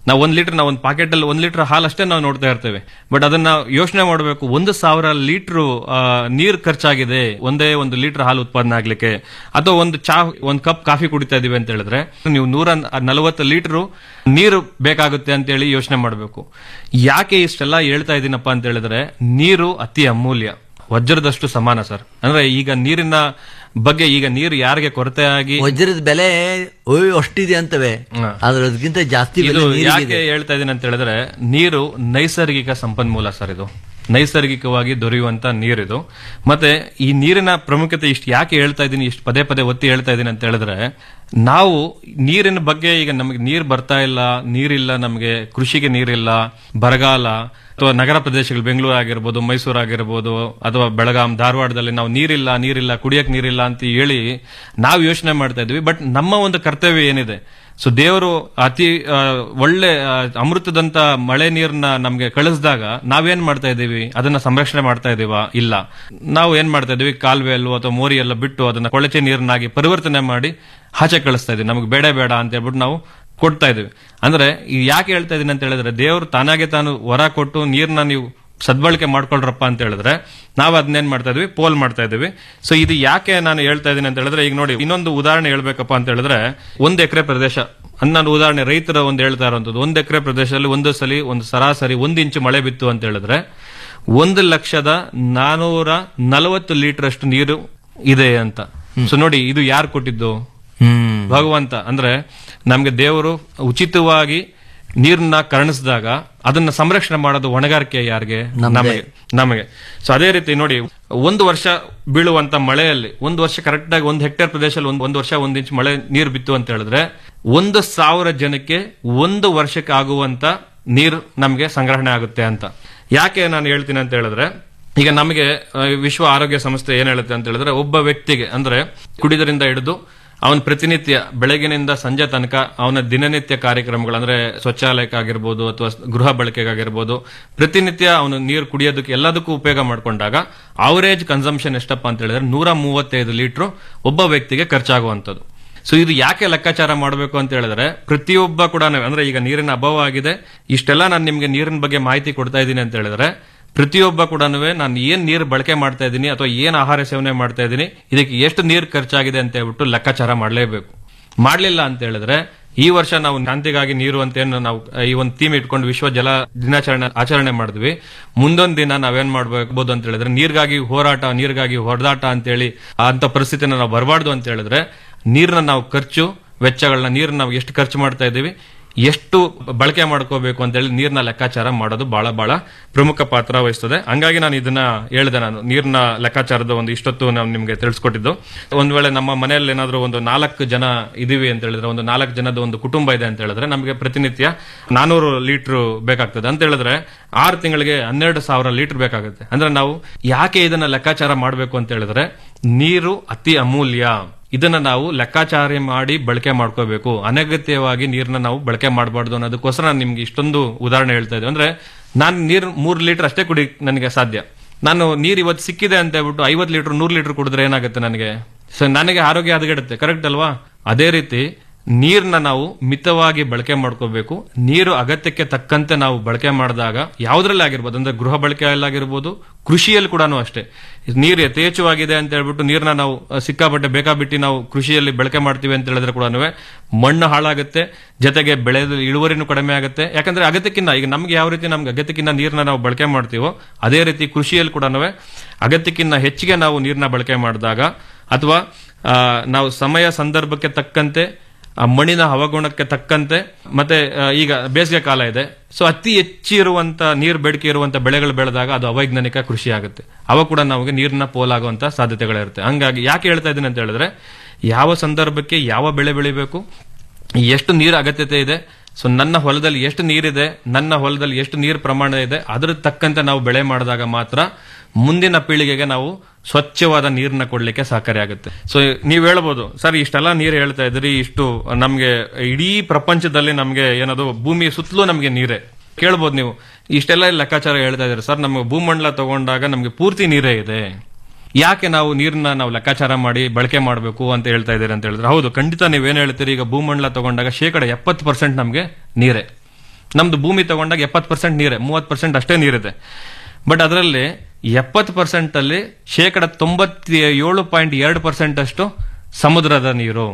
ನಾವು ಒಂದ್ ಲೀಟರ್ ನಾವು ಒಂದು ಪಾಕೆಟ್ ಅಲ್ಲಿ ಒಂದ್ ಲೀಟರ್ ಹಾಲು ಅಷ್ಟೇ ನಾವು ನೋಡ್ತಾ ಇರ್ತೇವೆ ಬಟ್ ಅದನ್ನ ಯೋಚನೆ ಮಾಡಬೇಕು ಒಂದು ಸಾವಿರ ಲೀಟರ್ ನೀರ್ ಖರ್ಚಾಗಿದೆ ಒಂದೇ ಒಂದು ಲೀಟರ್ ಹಾಲು ಉತ್ಪಾದನೆ ಆಗ್ಲಿಕ್ಕೆ ಅಥವಾ ಒಂದು ಚಾ ಒಂದು ಕಪ್ ಕಾಫಿ ಕುಡಿತಾ ಇದೀವಿ ಅಂತ ಹೇಳಿದ್ರೆ ನೀವು ನೂರ ನಲವತ್ತು ಲೀಟರ್ ನೀರು ಬೇಕಾಗುತ್ತೆ ಅಂತ ಹೇಳಿ ಯೋಚನೆ ಮಾಡಬೇಕು ಯಾಕೆ ಇಷ್ಟೆಲ್ಲ ಹೇಳ್ತಾ ಇದೀನಪ್ಪ ಅಂತ ಹೇಳಿದ್ರೆ ನೀರು ಅತಿ ಅಮೂಲ್ಯ ವಜ್ರದಷ್ಟು ಸಮಾನ ಸರ್ ಅಂದ್ರೆ ಈಗ ನೀರಿನ ಬಗ್ಗೆ ಈಗ ನೀರು ಯಾರಿಗೆ ಕೊರತೆ ಆಗಿ ವಜ್ರದ ಬೆಲೆ ಓಯ್ ಅಷ್ಟಿದೆ ಅಂತವೆ ಆದ್ರೆ ಅದಕ್ಕಿಂತ ಜಾಸ್ತಿ ಇದು ಬೆಲೆ ಯಾಕೆ ನೀರಿಗಿದೆ ಹೇಳ್ತಾ ಇದೀನಿ ಅಂತ ಹೇಳಿದ್ರೆ ನೀರು ನೈಸರ್ಗಿಕ ಸಂಪನ್ಮೂಲ ಸರ್ ಇದು ನೈಸರ್ಗಿಕವಾಗಿ ದೊರೆಯುವಂತ ನೀರಿದು ಮತ್ತೆ ಈ ನೀರಿನ ಪ್ರಾಮುಖ್ಯತೆ ಇಷ್ಟು ಯಾಕೆ ಹೇಳ್ತಾ ಇದ್ದೀನಿ ಇಷ್ಟು ಪದೇ ಪದೇ ಒತ್ತಿ ಹೇಳ್ತಾ ಇದ್ದೀನಿ ಅಂತ ಹೇಳಿದ್ರೆ ನಾವು ನೀರಿನ ಬಗ್ಗೆ ಈಗ ನಮಗೆ ನೀರು ಬರ್ತಾ ಇಲ್ಲ ನೀರಿಲ್ಲ ನಮಗೆ ಕೃಷಿಗೆ ನೀರಿಲ್ಲ ಬರಗಾಲ ಅಥವಾ ನಗರ ಪ್ರದೇಶಗಳು ಬೆಂಗಳೂರು ಆಗಿರ್ಬೋದು ಮೈಸೂರು ಆಗಿರ್ಬೋದು ಅಥವಾ ಬೆಳಗಾಂ ಧಾರವಾಡದಲ್ಲಿ ನಾವು ನೀರಿಲ್ಲ ನೀರಿಲ್ಲ ಕುಡಿಯಕ್ ನೀರಿಲ್ಲ ಅಂತ ಹೇಳಿ ನಾವು ಯೋಚನೆ ಮಾಡ್ತಾ ಇದ್ವಿ ಬಟ್ ನಮ್ಮ ಒಂದು ಕರ್ತವ್ಯ ಏನಿದೆ ಸೊ ದೇವರು ಅತಿ ಆ, ಒಳ್ಳೆ ಆ, ಅಮೃತದಂತ ಮಳೆ ನೀರನ್ನ ನಮ್ಗೆ ಕಳಿಸಿದಾಗ ನಾವೇನ್ ಮಾಡ್ತಾ ಇದೀವಿ ಅದನ್ನ ಸಂರಕ್ಷಣೆ ಮಾಡ್ತಾ ಇದೀವ ಇಲ್ಲ ನಾವು ಏನ್ ಮಾಡ್ತಾ ಇದೀವಿ ಕಾಲುವೆಯಲ್ಲೋ ಅಥವಾ ಮೋರಿಯೆಲ್ಲ ಬಿಟ್ಟು ಅದನ್ನ ಕೊಳಚೆ ನೀರನ್ನಾಗಿ ಪರಿವರ್ತನೆ ಮಾಡಿ ಆಚೆ ಕಳಿಸ್ತಾ ಇದೀವಿ ನಮ್ಗೆ ಬೇಡ ಬೇಡ ಅಂತ ಹೇಳ್ಬಿಟ್ಟು ನಾವು ಕೊಡ್ತಾ ಇದೀವಿ ಅಂದ್ರೆ ಈ ಯಾಕೆ ಹೇಳ್ತಾ ಇದೀನಿ ಅಂತ ಹೇಳಿದ್ರೆ ದೇವರು ತಾನಾಗೆ ತಾನು ವರ ಕೊಟ್ಟು ನೀರ್ನ ನೀವು ಸದ್ಬಳಕೆ ಮಾಡ್ಕೊಳ್ರಪ್ಪ ಅಂತ ಹೇಳಿದ್ರೆ ನಾವು ಅದನ್ನೇನ್ ಮಾಡ್ತಾ ಇದೀವಿ ಪೋಲ್ ಮಾಡ್ತಾ ಇದೀವಿ ಸೊ ಇದು ಯಾಕೆ ನಾನು ಹೇಳ್ತಾ ಇದೀನಿ ಅಂತ ಹೇಳಿದ್ರೆ ಈಗ ನೋಡಿ ಇನ್ನೊಂದು ಉದಾಹರಣೆ ಹೇಳ್ಬೇಕಪ್ಪ ಅಂತ ಹೇಳಿದ್ರೆ ಒಂದ್ ಎಕರೆ ಪ್ರದೇಶ ನನ್ನ ಉದಾಹರಣೆ ರೈತರ ಒಂದು ಹೇಳ್ತಾ ಇರುವಂತದ್ದು ಒಂದ್ ಎಕರೆ ಪ್ರದೇಶದಲ್ಲಿ ಒಂದು ಸಲಿ ಒಂದು ಸರಾಸರಿ ಒಂದು ಇಂಚು ಮಳೆ ಬಿತ್ತು ಅಂತ ಹೇಳಿದ್ರೆ ಒಂದು ಲಕ್ಷದ ನಾನೂರ ನಲವತ್ತು ಲೀಟರ್ ಅಷ್ಟು ನೀರು ಇದೆ ಅಂತ ಸೊ ನೋಡಿ ಇದು ಯಾರು ಕೊಟ್ಟಿದ್ದು ಭಗವಂತ ಅಂದ್ರೆ ನಮ್ಗೆ ದೇವರು ಉಚಿತವಾಗಿ ನೀರನ್ನ ಕರುಣಿಸಿದಾಗ ಅದನ್ನ ಸಂರಕ್ಷಣೆ ಮಾಡೋದು ಹೊಣೆಗಾರಿಕೆ ಯಾರಿಗೆ ನಮಗೆ ನಮಗೆ ಸೊ ಅದೇ ರೀತಿ ನೋಡಿ ಒಂದು ವರ್ಷ ಬೀಳುವಂತ ಮಳೆಯಲ್ಲಿ ಒಂದು ವರ್ಷ ಕರೆಕ್ಟ್ ಆಗಿ ಒಂದು ಹೆಕ್ಟೇರ್ ಪ್ರದೇಶದಲ್ಲಿ ಒಂದು ಒಂದು ವರ್ಷ ಒಂದು ಇಂಚ್ ಮಳೆ ನೀರು ಬಿತ್ತು ಅಂತ ಹೇಳಿದ್ರೆ ಒಂದು ಸಾವಿರ ಜನಕ್ಕೆ ಒಂದು ವರ್ಷಕ್ಕೆ ಆಗುವಂತ ನೀರು ನಮಗೆ ಸಂಗ್ರಹಣೆ ಆಗುತ್ತೆ ಅಂತ ಯಾಕೆ ನಾನು ಹೇಳ್ತೀನಿ ಅಂತ ಹೇಳಿದ್ರೆ ಈಗ ನಮಗೆ ಆ, ವಿಶ್ವ ಆರೋಗ್ಯ ಸಂಸ್ಥೆ ಏನ್ ಹೇಳುತ್ತೆ ಅಂತ ಹೇಳಿದ್ರೆ ಒಬ್ಬ ವ್ಯಕ್ತಿಗೆ ಅಂದ್ರೆ ಕುಡಿದರಿಂದ ಹಿಡಿದು ಅವನ ಪ್ರತಿನಿತ್ಯ ಬೆಳಗಿನಿಂದ ಸಂಜೆ ತನಕ ಅವನ ದಿನನಿತ್ಯ ಕಾರ್ಯಕ್ರಮಗಳು ಅಂದ್ರೆ ಸ್ವಚ್ಛಾಲಯಕ್ಕಾಗಿರ್ಬೋದು ಅಥವಾ ಗೃಹ ಬಳಕೆಗಾಗಿರ್ಬೋದು ಪ್ರತಿನಿತ್ಯ ಅವನು ನೀರು ಕುಡಿಯೋದಕ್ಕೆ ಎಲ್ಲದಕ್ಕೂ ಉಪಯೋಗ ಮಾಡ್ಕೊಂಡಾಗ ಅವರೇಜ್ ಕನ್ಸಂಪ್ಷನ್ ಎಷ್ಟಪ್ಪ ಅಂತ ಹೇಳಿದ್ರೆ ನೂರ ಮೂವತ್ತೈದು ಲೀಟರ್ ಒಬ್ಬ ವ್ಯಕ್ತಿಗೆ ಖರ್ಚಾಗುವಂಥದ್ದು ಸೊ ಇದು ಯಾಕೆ ಲೆಕ್ಕಾಚಾರ ಮಾಡಬೇಕು ಅಂತ ಹೇಳಿದ್ರೆ ಪ್ರತಿಯೊಬ್ಬ ಕೂಡ ಅಂದ್ರೆ ಈಗ ನೀರಿನ ಅಭಾವ ಆಗಿದೆ ಇಷ್ಟೆಲ್ಲ ನಾನು ನಿಮ್ಗೆ ನೀರಿನ ಬಗ್ಗೆ ಮಾಹಿತಿ ಕೊಡ್ತಾ ಇದ್ದೀನಿ ಅಂತ ಹೇಳಿದ್ರೆ ಪ್ರತಿಯೊಬ್ಬ ಕೂಡ ನಾನು ಏನ್ ನೀರು ಬಳಕೆ ಮಾಡ್ತಾ ಇದ್ದೀನಿ ಅಥವಾ ಏನ್ ಆಹಾರ ಸೇವನೆ ಮಾಡ್ತಾ ಇದ್ದೀನಿ ಇದಕ್ಕೆ ಎಷ್ಟು ನೀರು ಖರ್ಚಾಗಿದೆ ಅಂತ ಹೇಳ್ಬಿಟ್ಟು ಲೆಕ್ಕಾಚಾರ ಮಾಡಲೇಬೇಕು ಮಾಡ್ಲಿಲ್ಲ ಅಂತ ಹೇಳಿದ್ರೆ ಈ ವರ್ಷ ನಾವು ಶಾಂತಿಗಾಗಿ ನೀರು ಅಂತ ಏನು ನಾವು ಈ ಒಂದು ಥೀಮ್ ಇಟ್ಕೊಂಡು ವಿಶ್ವ ಜಲ ದಿನಾಚರಣೆ ಆಚರಣೆ ಮಾಡಿದ್ವಿ ಮುಂದೊಂದು ದಿನ ನಾವೇನ್ ಮಾಡ್ಬೋದು ಅಂತ ಹೇಳಿದ್ರೆ ನೀರಿಗಾಗಿ ಹೋರಾಟ ನೀರಿಗಾಗಿ ಹೊಡೆದಾಟ ಅಂತೇಳಿ ಅಂತ ಪರಿಸ್ಥಿತಿನ ನಾವು ಬರಬಾರ್ದು ಅಂತ ಹೇಳಿದ್ರೆ ನೀರನ್ನ ನಾವು ಖರ್ಚು ವೆಚ್ಚಗಳನ್ನ ನೀರನ್ನ ನಾವು ಎಷ್ಟು ಖರ್ಚು ಮಾಡ್ತಾ ಇದ್ದೀವಿ ಎಷ್ಟು ಬಳಕೆ ಮಾಡ್ಕೋಬೇಕು ಅಂತ ಹೇಳಿ ನೀರ್ನ ಲೆಕ್ಕಾಚಾರ ಮಾಡೋದು ಬಹಳ ಬಹಳ ಪ್ರಮುಖ ಪಾತ್ರ ವಹಿಸ್ತದೆ ಹಂಗಾಗಿ ನಾನು ಇದನ್ನ ಹೇಳಿದೆ ನಾನು ನೀರಿನ ಲೆಕ್ಕಾಚಾರದ ಒಂದು ಇಷ್ಟೊತ್ತು ನಾವು ನಿಮ್ಗೆ ತಿಳಿಸ್ಕೊಟ್ಟಿದ್ದು ಒಂದ್ ವೇಳೆ ನಮ್ಮ ಮನೆಯಲ್ಲಿ ಏನಾದ್ರೂ ಒಂದು ನಾಲ್ಕು ಜನ ಇದೀವಿ ಅಂತ ಹೇಳಿದ್ರೆ ಒಂದು ನಾಲ್ಕು ಜನದ ಒಂದು ಕುಟುಂಬ ಇದೆ ಅಂತ ಹೇಳಿದ್ರೆ ನಮಗೆ ಪ್ರತಿನಿತ್ಯ ನಾನೂರು ಲೀಟರ್ ಬೇಕಾಗ್ತದೆ ಅಂತ ಹೇಳಿದ್ರೆ ಆರು ತಿಂಗಳಿಗೆ ಹನ್ನೆರಡು ಸಾವಿರ ಲೀಟರ್ ಬೇಕಾಗುತ್ತೆ ಅಂದ್ರೆ ನಾವು ಯಾಕೆ ಇದನ್ನ ಲೆಕ್ಕಾಚಾರ ಮಾಡಬೇಕು ಅಂತ ಹೇಳಿದ್ರೆ ನೀರು ಅತಿ ಅಮೂಲ್ಯ ಇದನ್ನ ನಾವು ಲೆಕ್ಕಾಚಾರ ಮಾಡಿ ಬಳಕೆ ಮಾಡ್ಕೋಬೇಕು ಅನಗತ್ಯವಾಗಿ ನೀರನ್ನ ನಾವು ಬಳಕೆ ಮಾಡಬಾರ್ದು ಅನ್ನೋದಕ್ಕೋಸ್ಕರ ನಾನು ನಿಮ್ಗೆ ಇಷ್ಟೊಂದು ಉದಾಹರಣೆ ಹೇಳ್ತಾ ಇದ್ದೆ ಅಂದ್ರೆ ನಾನು ನೀರು ಮೂರು ಲೀಟರ್ ಅಷ್ಟೇ ಕುಡಿ ನನಗೆ ಸಾಧ್ಯ ನಾನು ನೀರು ಇವತ್ತು ಸಿಕ್ಕಿದೆ ಅಂತ ಹೇಳ್ಬಿಟ್ಟು ಐವತ್ತು ಲೀಟರ್ ನೂರು ಲೀಟರ್ ಕುಡಿದ್ರೆ ಏನಾಗುತ್ತೆ ನನಗೆ ಸೊ ನನಗೆ ಆರೋಗ್ಯ ಹದಗೆಡುತ್ತೆ ಕರೆಕ್ಟ್ ಅಲ್ವಾ ಅದೇ ರೀತಿ ನೀರನ್ನ ನಾವು ಮಿತವಾಗಿ ಬಳಕೆ ಮಾಡ್ಕೋಬೇಕು ನೀರು ಅಗತ್ಯಕ್ಕೆ ತಕ್ಕಂತೆ ನಾವು ಬಳಕೆ ಮಾಡಿದಾಗ ಯಾವುದ್ರಲ್ಲಿ ಆಗಿರ್ಬೋದು ಅಂದ್ರೆ ಗೃಹ ಬಳಕೆಯಲ್ಲಾಗಿರ್ಬೋದು ಕೃಷಿಯಲ್ಲಿ ಕೂಡ ಅಷ್ಟೇ ನೀರು ಯಥೇಚ್ಛವಾಗಿದೆ ಅಂತ ಹೇಳ್ಬಿಟ್ಟು ನೀರನ್ನ ನಾವು ಅಹ್, ಸಿಕ್ಕಾಪಟ್ಟೆ ಬೇಕಾಬಿಟ್ಟು ನಾವು ಕೃಷಿಯಲ್ಲಿ ಬಳಕೆ ಮಾಡ್ತೀವಿ ಅಂತ ಹೇಳಿದ್ರೆ ಕೂಡ ಮಣ್ಣು ಹಾಳಾಗುತ್ತೆ ಜೊತೆಗೆ ಬೆಳೆದ ಇಳುವರಿನೂ ಕಡಿಮೆ ಆಗುತ್ತೆ ಯಾಕಂದ್ರೆ ಅಗತ್ಯಕ್ಕಿಂತ ಈಗ ನಮ್ಗೆ ಯಾವ ರೀತಿ ನಮ್ಗೆ ಅಗತ್ಯಕ್ಕಿಂತ ನೀರನ್ನ ನಾವು ಬಳಕೆ ಮಾಡ್ತೀವೋ ಅದೇ ರೀತಿ ಕೃಷಿಯಲ್ಲಿ ಕೂಡ ಅಗತ್ಯಕ್ಕಿಂತ ಹೆಚ್ಚಿಗೆ ನಾವು ನೀರನ್ನ ಬಳಕೆ ಮಾಡಿದಾಗ ಅಥವಾ ಆ, ನಾವು ಸಮಯ ಸಂದರ್ಭಕ್ಕೆ ತಕ್ಕಂತೆ ಆ ಮಣ್ಣಿನ ಹವಾಗುಣಕ್ಕೆ ತಕ್ಕಂತೆ ಮತ್ತೆ ಆ, ಈಗ ಬೇಸಿಗೆ ಕಾಲ ಇದೆ ಸೊ ಅತಿ ಹೆಚ್ಚಿರುವಂತ ನೀರು ಬೇಡಿಕೆ ಇರುವಂತ ಬೆಳೆಗಳು ಬೆಳೆದಾಗ ಅದು ಅವೈಜ್ಞಾನಿಕ ಕೃಷಿ ಆಗುತ್ತೆ ಅವ ಕೂಡ ನಮಗೆ ನೀರಿನ ಪೋಲಾಗುವಂತ ಸಾಧ್ಯತೆಗಳಿರುತ್ತೆ ಹಂಗಾಗಿ ಯಾಕೆ ಹೇಳ್ತಾ ಇದ್ದೀನಿ ಅಂತ ಹೇಳಿದ್ರೆ ಯಾವ ಸಂದರ್ಭಕ್ಕೆ ಯಾವ ಬೆಳೆ ಬೆಳಿಬೇಕು ಎಷ್ಟು ನೀರು ಅಗತ್ಯತೆ ಇದೆ ಸೊ ನನ್ನ ಹೊಲದಲ್ಲಿ ಎಷ್ಟು ನೀರಿದೆ ನನ್ನ ಹೊಲದಲ್ಲಿ ಎಷ್ಟು ನೀರು ಪ್ರಮಾಣ ಇದೆ ಅದ್ರ ತಕ್ಕಂತೆ ನಾವು ಬೆಳೆ ಮಾಡಿದಾಗ ಮಾತ್ರ ಮುಂದಿನ ಪೀಳಿಗೆಗೆ ನಾವು ಸ್ವಚ್ಛವಾದ ನೀರನ್ನ ಕೊಡ್ಲಿಕ್ಕೆ ಸಹಕಾರಿಯಾಗುತ್ತೆ ಸೊ ನೀವು ಹೇಳ್ಬೋದು ಸರ್ ಇಷ್ಟೆಲ್ಲ ನೀರು ಹೇಳ್ತಾ ಇದ್ರಿ ಇಷ್ಟು ನಮ್ಗೆ ಇಡೀ ಪ್ರಪಂಚದಲ್ಲಿ ನಮ್ಗೆ ಏನದು ಭೂಮಿ ಸುತ್ತಲೂ ನಮ್ಗೆ ನೀರೇ ಕೇಳ್ಬೋದು ನೀವು ಇಷ್ಟೆಲ್ಲ ಲೆಕ್ಕಾಚಾರ ಹೇಳ್ತಾ ಇದ್ದಾರೆ ಸರ್ ನಮಗೆ ಭೂಮಂಡಲ ತಗೊಂಡಾಗ ನಮ್ಗೆ ಪೂರ್ತಿ ನೀರೇ ಇದೆ ಯಾಕೆ ನಾವು ನೀರನ್ನ ನಾವು ಲೆಕ್ಕಾಚಾರ ಮಾಡಿ ಬಳಕೆ ಮಾಡಬೇಕು ಅಂತ ಹೇಳ್ತಾ ಇದ್ದೀರಿ ಅಂತ ಹೇಳಿದ್ರೆ ಹೌದು ಖಂಡಿತ ನೀವೇನ್ ಹೇಳ್ತೀರಿ ಈಗ ಭೂಮಂಡಲ ತಗೊಂಡಾಗ ಶೇಕಡ ಎಪ್ಪತ್ತು ಪರ್ಸೆಂಟ್ ನಮಗೆ ನೀರೇ ನಮ್ದು ಭೂಮಿ ತಗೊಂಡಾಗ ಎಪ್ಪತ್ತು ಪರ್ಸೆಂಟ್ ನೀರೇ ಮೂವತ್ತು ಪರ್ಸೆಂಟ್ ಅಷ್ಟೇ ನೀರಿದೆ ಬಟ್ ಅದರಲ್ಲಿ ಎಪ್ಪತ್ತು ಪರ್ಸೆಂಟ್ ಅಲ್ಲಿ ಶೇಕಡ ತೊಂಬತ್ತ ಏಳು ಪಾಯಿಂಟ್ ಎರಡು ಪರ್ಸೆಂಟ್ ಅಷ್ಟು ಸಮುದ್ರದ ನೀರು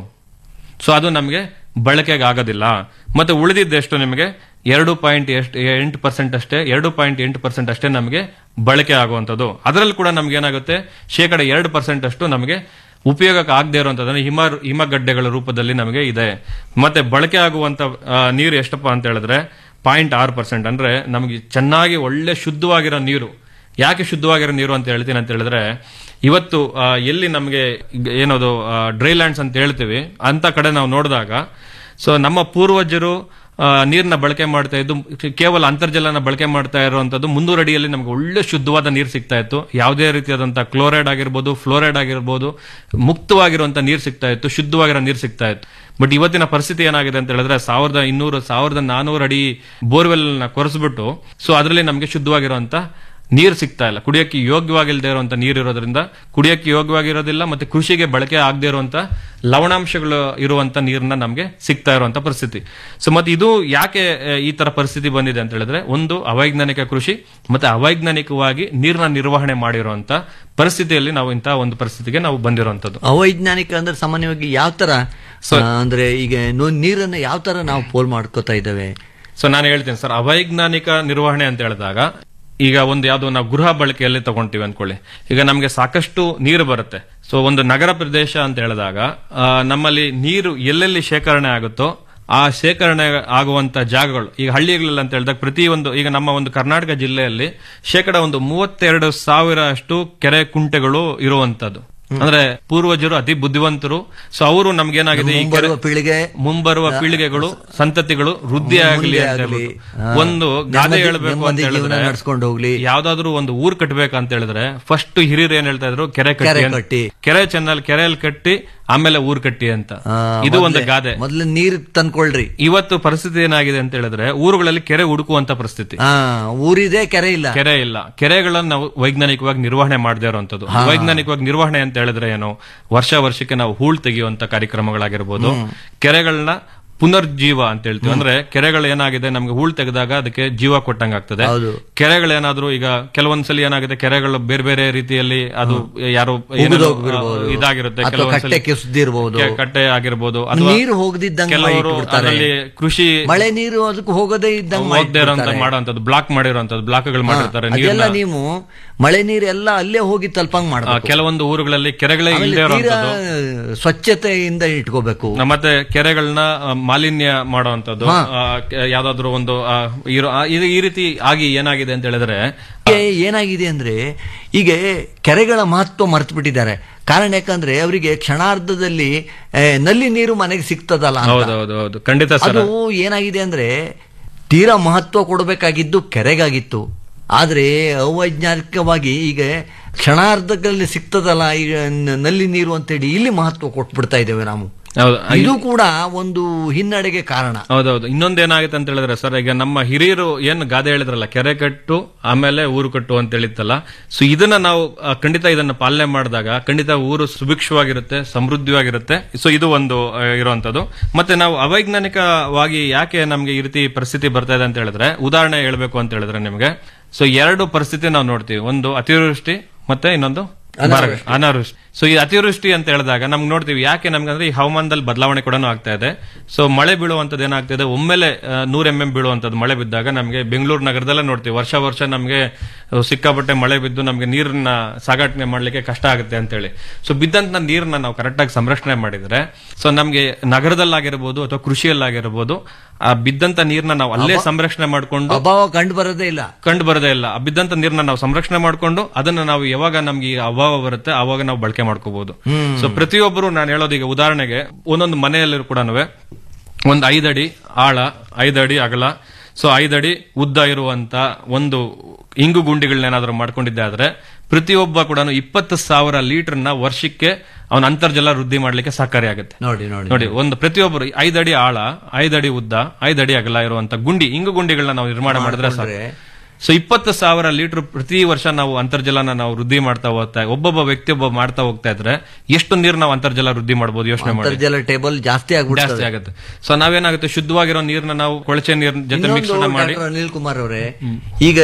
ಸೊ ಅದು ನಮಗೆ ಬಳಕೆಗೆ ಆಗೋದಿಲ್ಲ ಮತ್ತೆ ಉಳಿದಿದ್ದೆಷ್ಟು ನಿಮಗೆ ಎರಡು ಪಾಯಿಂಟ್ ಎಷ್ಟು ಎಂಟು ಪರ್ಸೆಂಟ್ ಅಷ್ಟೇ ಎರಡು ಪಾಯಿಂಟ್ ಎಂಟು ಪರ್ಸೆಂಟ್ ಅಷ್ಟೇ ನಮಗೆ ಬಳಕೆ ಆಗುವಂಥದ್ದು ಅದರಲ್ಲಿ ಕೂಡ ನಮ್ಗೆ ಏನಾಗುತ್ತೆ ಶೇಕಡ ಎರಡು ಪರ್ಸೆಂಟ್ ಅಷ್ಟು ನಮಗೆ ಉಪಯೋಗಕ್ಕೆ ಆಗದೆ ಇರುವಂತದ್ದು ಹಿಮ ಹಿಮಗಡ್ಡೆಗಳ ರೂಪದಲ್ಲಿ ನಮಗೆ ಇದೆ ಮತ್ತೆ ಬಳಕೆ ಆಗುವಂತ ಆ, ನೀರು ಎಷ್ಟಪ್ಪ ಅಂತ ಹೇಳಿದ್ರೆ ಪಾಯಿಂಟ್ ಆರು ಪರ್ಸೆಂಟ್ ಅಂದ್ರೆ ನಮಗೆ ಚೆನ್ನಾಗಿ ಒಳ್ಳೆ ಶುದ್ಧವಾಗಿರೋ ನೀರು ಯಾಕೆ ಶುದ್ಧವಾಗಿರೋ ನೀರು ಅಂತ ಹೇಳ್ತೀನಿ ಅಂತ ಹೇಳಿದ್ರೆ ಇವತ್ತು ಆ, ಎಲ್ಲಿ ನಮಗೆ ಏನದು ಡ್ರೈ ಲ್ಯಾಂಡ್ಸ್ ಅಂತ ಹೇಳ್ತೀವಿ ಅಂತ ಕಡೆ ನಾವು ನೋಡಿದಾಗ ಸೊ ನಮ್ಮ ಪೂರ್ವಜರು ಆ, ನೀರ್ನ ಬಳಕೆ ಮಾಡ್ತಾ ಇದ್ದು ಕೇವಲ ಅಂತರ್ಜಲನ ಬಳಕೆ ಮಾಡ್ತಾ ಇರುವಂತದ್ದು ಮುನ್ನೂರು ಅಡಿಯಲ್ಲಿ ನಮಗೆ ಒಳ್ಳೆ ಶುದ್ಧವಾದ ನೀರು ಸಿಗ್ತಾ ಇತ್ತು ಯಾವುದೇ ರೀತಿಯಾದಂತಹ ಕ್ಲೋರೈಡ್ ಆಗಿರ್ಬೋದು ಫ್ಲೋರೈಡ್ ಆಗಿರ್ಬೋದು ಮುಕ್ತವಾಗಿರುವಂತ ನೀರು ಸಿಗ್ತಾ ಇತ್ತು ಶುದ್ಧವಾಗಿರೋ ನೀರು ಸಿಗ್ತಾ ಇತ್ತು ಬಟ್ ಇವತ್ತಿನ ಪರಿಸ್ಥಿತಿ ಏನಾಗಿದೆ ಅಂತ ಹೇಳಿದ್ರೆ ಸಾವಿರದ ಇನ್ನೂರು ಸಾವಿರದ ನಾನೂರು ಅಡಿ ಬೋರ್ವೆಲ್ ನ ಕೊರೆಸ್ಬಿಟ್ಟು ಸೊ ಅದರಲ್ಲಿ ನಮಗೆ ಶುದ್ಧವಾಗಿರುವಂತ ನೀರು ಸಿಗ್ತಾ ಇಲ್ಲ ಕುಡಿಯಕ್ಕೆ ಯೋಗ್ಯವಾಗಿಲ್ಲದೆ ಇರುವಂತ ನೀರು ಇರೋದ್ರಿಂದ ಕುಡಿಯಕ್ಕೆ ಯೋಗ್ಯವಾಗಿರೋದಿಲ್ಲ ಮತ್ತೆ ಕೃಷಿಗೆ ಬಳಕೆ ಆಗದೆ ಇರುವಂತ ಲವಣಾಂಶಗಳು ಇರುವಂತ ನೀರನ್ನ ನಮಗೆ ಸಿಗ್ತಾ ಇರುವಂತ ಪರಿಸ್ಥಿತಿ ಸೊ ಮತ್ತೆ ಇದು ಯಾಕೆ ಆ, ಈ ತರ ಪರಿಸ್ಥಿತಿ ಬಂದಿದೆ ಅಂತ ಹೇಳಿದ್ರೆ ಒಂದು ಅವೈಜ್ಞಾನಿಕ ಕೃಷಿ ಮತ್ತೆ ಅವೈಜ್ಞಾನಿಕವಾಗಿ ನೀರಿನ ನಿರ್ವಹಣೆ ಮಾಡಿರುವಂತ ಪರಿಸ್ಥಿತಿಯಲ್ಲಿ ನಾವು ಇಂತಹ ಒಂದು ಪರಿಸ್ಥಿತಿಗೆ ನಾವು ಬಂದಿರುವಂತದ್ದು ಅವೈಜ್ಞಾನಿಕ ಅಂದ್ರೆ ಸಾಮಾನ್ಯವಾಗಿ ಯಾವ ತರ ಆ, ಅಂದ್ರೆ ಈಗ ನೋ- ನೀರನ್ನ ಯಾವ ತರ ನಾವು ಪೋಲ್ ಮಾಡ್ಕೋತಾ ಇದ್ದೇವೆ ಸೊ ನಾನು ಹೇಳ್ತೀನಿ ಸರ್ ಅವೈಜ್ಞಾನಿಕ ನಿರ್ವಹಣೆ ಅಂತ ಹೇಳಿದಾಗ ಈಗ ಒಂದು ಯಾವ್ದೋ ನಾವು ಗೃಹ ಬಳಕೆಯಲ್ಲಿ ತಗೊಂತೀವಿ ಅನ್ಕೊಳ್ಳಿ ಈಗ ನಮಗೆ ಸಾಕಷ್ಟು ನೀರು ಬರುತ್ತೆ ಸೊ ಒಂದು ನಗರ ಪ್ರದೇಶ ಅಂತ ಹೇಳಿದಾಗ ಆ, ನಮ್ಮಲ್ಲಿ ನೀರು ಎಲ್ಲೆಲ್ಲಿ ಶೇಖರಣೆ ಆಗುತ್ತೋ ಆ ಶೇಖರಣೆ ಆಗುವಂತ ಜಾಗಗಳು ಈಗ ಹಳ್ಳಿಗಳಲ್ಲಿ ಅಂತ ಹೇಳಿದಾಗ ಪ್ರತಿಯೊಂದು ಈಗ ನಮ್ಮ ಒಂದು ಕರ್ನಾಟಕ ಜಿಲ್ಲೆಯಲ್ಲಿ ಶೇಕಡ ಒಂದು ಮೂವತ್ತೆರಡು ಸಾವಿರ ಅಷ್ಟು ಕೆರೆ ಕುಂಟೆಗಳು ಇರುವಂತದ್ದು ಅಂದ್ರೆ ಪೂರ್ವಜರು ಅತಿ ಬುದ್ಧಿವಂತರು ಸೊ ಅವರು ನಮ್ಗೇನಾಗಿದೆ ಈ ಕೆರೆ- ಮುಂಬರುವ ಪೀಳಿಗೆ ಮುಂಬರುವ ಪೀಳಿಗೆಗಳು ಸಂತತಿಗಳು ವೃದ್ಧಿ ಆಗಲಿ ಅಂತ ಆಗ್ಲಿ. ಹೇಳ್ಬಿಟ್ಟು. ಆ, ಒಂದು ಗಾದೆ ನೆಮ್ಮದಿ- ಹೇಳ್ಬೇಕು ಅಂತ ನೆಮ್ಮದಿ ಜೀವನ ಹೇಳಿದ್ರೆ ನಡ್ಸ್ಕೊಂಡು ಹೋಗ್ಲಿ ಯಾವ್ದಾದ್ರು ಒಂದು ಊರ್ ಕಟ್ಬೇಕಂತ ಹೇಳಿದ್ರೆ ಫಸ್ಟ್ ಹಿರಿಯರು ಏನ್ ಹೇಳ್ತಾ ಇದ್ರು ಕೆರೆ ಕೆರೆ ಕಟ್ಟಿ ಅಂತ. ಕಟ್ಟಿ. ಕೆರೆ ಚೆನ್ನಲ್ಲಿ ಕೆರೆಯಲ್ಲಿ ಕಟ್ಟಿ ಆಮೇಲೆ ಊರ್ ಕಟ್ಟಿ ಅಂತ ಆ, ಇದು ಒಂದು ಮೊದ್ಲೇ- ಗಾದೆ ಮೊದ್ಲು ನೀರ್ ತಂದ್ಕೊಳ್ರಿ ಇವತ್ತು ಪರಿಸ್ಥಿತಿ ಏನಾಗಿದೆ ಅಂತ ಹೇಳಿದ್ರೆ ಊರುಗಳಲ್ಲಿ ಕೆರೆ ಹುಡುಕುವಂತ ಪರಿಸ್ಥಿತಿ ಆ ಊರಿದೆ ಕೆರೆ ಇಲ್ಲ ಕೆರೆ ಇಲ್ಲ ಕೆರೆಗಳನ್ನ ನಾವು ವೈಜ್ಞಾನಿಕವಾಗಿ ನಿರ್ವಹಣೆ ಮಾಡದೇ ಇರುವಂತದ್ದು ಹಾ. ವೈಜ್ಞಾನಿಕವಾಗಿ ನಿರ್ವಹಣೆ ಅಂತ ಹೇಳಿದ್ರೆ ಏನು ವರ್ಷ ವರ್ಷಕ್ಕೆ ನಾವು ಹೂಳ್ ತೆಗೆಯುವಂತ ಕಾರ್ಯಕ್ರಮಗಳಾಗಿರ್ಬೋದು ಹ್ಮ್. ಕೆರೆಗಳನ್ನ ಪುನರ್ಜೀವ ಅಂತ ಹೇಳ್ತೀವಿ ಅಂದ್ರೆ ಕೆರೆಗಳು ಏನಾಗಿದೆ ನಮ್ಗೆ ಹೂಳ್ ತೆಗೆದಾಗ ಅದಕ್ಕೆ ಜೀವ ಕೊಟ್ಟಂಗ ಆಗ್ತದೆ ಹೌದು. ಕೆರೆಗಳೇನಾದ್ರೂ ಈಗ ಕೆಲವೊಂದ್ಸಲಿ ಏನಾಗಿದೆ ಕೆರೆಗಳು ಬೇರೆ ಬೇರೆ ರೀತಿಯಲ್ಲಿ ಅದು ಯಾರೋ ಏನೇನೋ, ಉಗಿದೋಗಿರ್ಬೋದು. ಆ, ಇದಾಗಿರುತ್ತೆ ಅಥವಾ ಕೆಲವೊಂದ್ಸಲಿ ಕಟ್ಟೆ ಕಿಸ್ದಿರ್ಬೋದು. ಕೆ- ಕಟ್ಟೆ ಆಗಿರ್ಬೋದು ಅಥವಾ ನೀರು ಹೋಗದಿದ್ದಂಗೆ ಕೆಲವರು ಇಟ್ಬಿಡ್ತಾರೆ. ಅದರಲ್ಲಿ ಕೃಷಿ ಮಳೆ ನೀರು ಅದಕ್ಕೆ ಹೋಗದೇ ಇದ್ದಂಗೆ ಹೋಗದೆ ಇರೋಂತ ಮಾಡೋಂಥದ್ದು ಬ್ಲಾಕ್ ಮಾಡಿರೋಂಥದ್ದು ಬ್ಲಾಕ್ಗಳು ಮಾಡಿರ್ತಾರೆ ಅದೆಲ್ಲ ನೀರ್ನ ನೀವು ಮಳೆ ನೀರೆಲ್ಲ ಅಲ್ಲೇ ಹೋಗಿ ತಲುಪಂಗ್ ಆ, ಮಾಡಬೇಕು ಕೆಲವೊಂದು ಊರುಗಳಲ್ಲಿ ಕೆರೆಗಳೇ ಆಮೇಲೆ ಇಲ್ಲದೆ ತೀರಾ ಇರುವಂತದ್ದು ಸ್ವಚ್ಛತೆಯಿಂದ ಇಟ್ಕೋಬೇಕು ಮತ್ತೆ ಕೆರೆಗಳನ್ನ ಆ, ಮಾಲಿನ್ಯ ಮಾಡುವಂತದ್ದು ಹಾ. ಆ, ಕೆ- ಯಾವ್ದಾದ್ರು ಒಂದು ಆ, ಇರೋ- ಆ, ಇದು ಈ ರೀತಿ ಆಗಿ ಏನಾಗಿದೆ ಅಂತ ಹೇಳಿದ್ರೆ ಈಗ ಏನಾಗಿದೆ ಅಂದ್ರೆ ಈಗ ಕೆರೆಗಳ ಮಹತ್ವ ಮರೆತು ಬಿಟ್ಟಿದ್ದಾರೆ ಕಾರಣ ಯಾಕಂದ್ರೆ ಅವರಿಗೆ ಕ್ಷಣಾರ್ಧದಲ್ಲಿ ಆ, ನಲ್ಲಿ ನೀರು ಮನೆಗೆ ಸಿಗ್ತದಲ್ಲ ಅಂತ. ಹೌದೌದು ಹೌದು ಖಂಡಿತ ಸರ್ ಅದು ಏನಾಗಿದೆ ಅಂದ್ರೆ ತೀರಾ ಮಹತ್ವ ಕೊಡಬೇಕಾಗಿದ್ದು ಕೆರೆಗಾಗಿತ್ತು ಆದ್ರೆ ಅವೈಜ್ಞಾನಿಕವಾಗಿ ಈಗ ಕ್ಷಣಾರ್ಧದಲ್ಲಿ ಸಿಗ್ತದಲ್ಲ ಈಗ ನ- ನಲ್ಲಿ ನೀರು ಅಂತೇಳಿ ಇಲ್ಲಿ ಮಹತ್ವ ಕೊಟ್ಬಿಡ್ತಾ ಇದ್ದೇವೆ ನಾವು ಹೌದು ಇದು ಕೂಡ ಒಂದು ಹಿನ್ನಡೆಗೆ ಕಾರಣ ಹೌದೌದು ಇನ್ನೊಂದೇನಾಗುತ್ತೆ ಅಂತ ಹೇಳಿದ್ರೆ ಸರ್ ಈಗ ನಮ್ಮ ಹಿರಿಯರು ಏನ್ ಗಾದೆ ಹೇಳಿದ್ರಲ್ಲ ಕೆರೆ ಕಟ್ಟು ಆಮೇಲೆ ಊರು ಕಟ್ಟು ಅಂತ ಹೇಳಿತ್ತಲ್ಲ ಸೊ ಇದನ್ನ ನಾವು ಆ, ಖಂಡಿತ ಇದನ್ನ ಪಾಲನೆ ಮಾಡಿದಾಗ ಖಂಡಿತ ಊರು ಸುಭಿಕ್ಷವಾಗಿರುತ್ತೆ ಸಮೃದ್ಧವಾಗಿರುತ್ತೆ ಸೊ ಇದು ಒಂದು ಆ, ಇರುವಂತದ್ದು ಮತ್ತೆ ನಾವು ಅವೈಜ್ಞಾನಿಕವಾಗಿ ಯಾಕೆ ನಮ್ಗೆ ಈ ರೀತಿ ಪರಿಸ್ಥಿತಿ ಬರ್ತಾ ಇದೆ ಅಂತ ಹೇಳಿದ್ರೆ ಉದಾಹರಣೆ ಹೇಳ್ಬೇಕು ಅಂತ ಹೇಳಿದ್ರೆ ನಿಮಗೆ ಸೊ ಎರಡು ಪರಿಸ್ಥಿತಿ ನಾವು ನೋಡ್ತೀವಿ ಒಂದು ಅತಿವೃಷ್ಟಿ ಮತ್ತೆ ಇನ್ನೊಂದು ಅನಾವೃಷ್ಟಿ. ಅನಾವೃಷ್ಟಿ ಸೊ ಈ ಅತಿವೃಷ್ಟಿ ಅಂತ ಹೇಳಿದಾಗ ನಮ್ಗೆ ನೋಡ್ತೀವಿ ಯಾಕೆ ನಮ್ಗೆ ಅಂದ್ರೆ ಈ ಹವಾಮಾನದಲ್ಲಿ ಬದಲಾವಣೆ ಕೂಡ ಆಗ್ತಾ ಇದೆ ಸೊ ಮಳೆ ಬೀಳುವಂತದ್ದು ಏನಾಗ್ತಿದೆ ಒಮ್ಮೆಲೆ ನೂರ್ ಎಂ ಎಂ ಬೀಳುವಂತದ್ದು ಮಳೆ ಬಿದ್ದಾಗ ನಮಗೆ ಬೆಂಗಳೂರು ನಗರದಲ್ಲೇ ನೋಡ್ತೀವಿ ವರ್ಷ ವರ್ಷ ನಮಗೆ ಅಹ್, ಸಿಕ್ಕಾಪಟ್ಟೆ ಮಳೆ ಬಿದ್ದು ನಮಗೆ ನೀರನ್ನ ಸಾಗಾಟನೆ ಮಾಡ್ಲಿಕ್ಕೆ ಕಷ್ಟ ಆಗುತ್ತೆ ಅಂತೇಳಿ ಸೊ ಬಿದ್ದಂತ ನೀರನ್ನ ನಾವು ಕರೆಕ್ಟಾಗಿ ಸಂರಕ್ಷಣೆ ಮಾಡಿದ್ರೆ ಸೊ ನಮ್ಗೆ ನಗರದಲ್ಲಾಗಿರ್ಬೋದು ಅಥವಾ ಕೃಷಿಯಲ್ಲಾಗಿರ್ಬೋದು ಆ ಬಿದ್ದಂತ ನೀರನ್ನ ನಾವು ಅಲ್ಲೇ ಅಭಾ- ಸಂರಕ್ಷಣೆ ಮಾಡ್ಕೊಂಡು ಅಭಾವ ಕಂಡು ಬರೋದೇ ಇಲ್ಲ ಕಂಡು ಬರೋದೇ ಇಲ್ಲ ಆ ಬಿದ್ದಂತ ನೀರನ್ನ ನಾವು ಸಂರಕ್ಷಣೆ ಮಾಡ್ಕೊಂಡು ಅದನ್ನ ನಾವು ಯಾವಾಗ ನಮ್ಗೆ ಈ ಅಭಾವ ಬರುತ್ತೆ ಅವಾಗ ನಾವು ಬಳಕೆ ಮಾಡ್ಕೋಬಹುದು ಹ್ಮ್. ಸೊ ಪ್ರತಿಯೊಬ್ಬರು ನಾನು ಹೇಳೋದು ಈಗ ಉದಾಹರಣೆಗೆ ಒಂದೊಂದು ಮನೆಯಲ್ಲಿ ಕೂಡ ಒಂದು ಐದಡಿ ಆಳ ಐದಡಿ ಅಗಲ ಸೊ ಐದಡಿ ಉದ್ದ ಇರುವಂತ ಒಂದು ಇಂಗು ಗುಂಡಿಗಳನ್ನೇನಾದ್ರೂ ಮಾಡ್ಕೊಂಡಿದ್ದೆ ಆದ್ರೆ ಪ್ರತಿಯೊಬ್ಬ ಕೂಡ ಇಪ್ಪತ್ತು ಸಾವಿರ ಲೀಟರ್ನ ವರ್ಷಕ್ಕೆ ಅವನ ಅಂತರ್ಜಲ ವೃದ್ಧಿ ಮಾಡ್ಲಿಕ್ಕೆ ಸಹಕಾರಿಯಾಗುತ್ತೆ ನೋಡಿ ನೋಡಿ ನೋಡಿ ಒಂದು ಪ್ರತಿಯೊಬ್ಬರು ಐದಡಿ ಆಳ ಐದಡಿ ಉದ್ದ ಐದಡಿ ಅಗಲ ಇರುವಂತ ಗುಂಡಿ ಇಂಗು ಗುಂಡಿಗಳನ್ನ ನಾವು ನಿರ್ಮಾಣ ಮಾಡಿದ್ರೆ ಸಾಕು ಸೊ ಇಪ್ಪತ್ತು ಸಾವಿರ ಲೀಟರ್ ಪ್ರತಿ ವರ್ಷ ನಾವು ಅಂತರ್ಜಲನ ನಾವು ವೃದ್ಧಿ ಮಾಡ್ತಾ ಹೋಗ್ತಾ ಒಬ್ಬೊಬ್ಬ ವ್ಯಕ್ತಿ ಒಬ್ಬ ಮಾಡ್ತಾ ಹೋಗ್ತಾ ಇದ್ರೆ ಎಷ್ಟು ನೀರು ನಾವು ಅಂತರ್ಜಲ ವೃದ್ಧಿ ಮಾಡ್ಬೋದು ಯೋಚನೆ ಮಾಡಿ ಅಂತರ್ಜಲ ಟೇಬಲ್ ಜಾಸ್ತಿ ಜಾಸ್ತಿ ಆಗ್ಬಿಡ್ತದೆ ಆಗುತ್ತೆ ಸೊ ನಾವೇನಾಗುತ್ತೆ ಶುದ್ಧವಾಗಿರೋ ನೀರ್ನ ನಾವು ಕೊಳಚೆ ನೀರ್ ಜೊತೆ ಇನ್ನೊಂದು ಮಿಶ್ರಣ ಮಾಡಿ ಡಾಕ್ಟರ್ ಅನಿಲ್ ಕುಮಾರ್ ಅವರೇ ಈಗ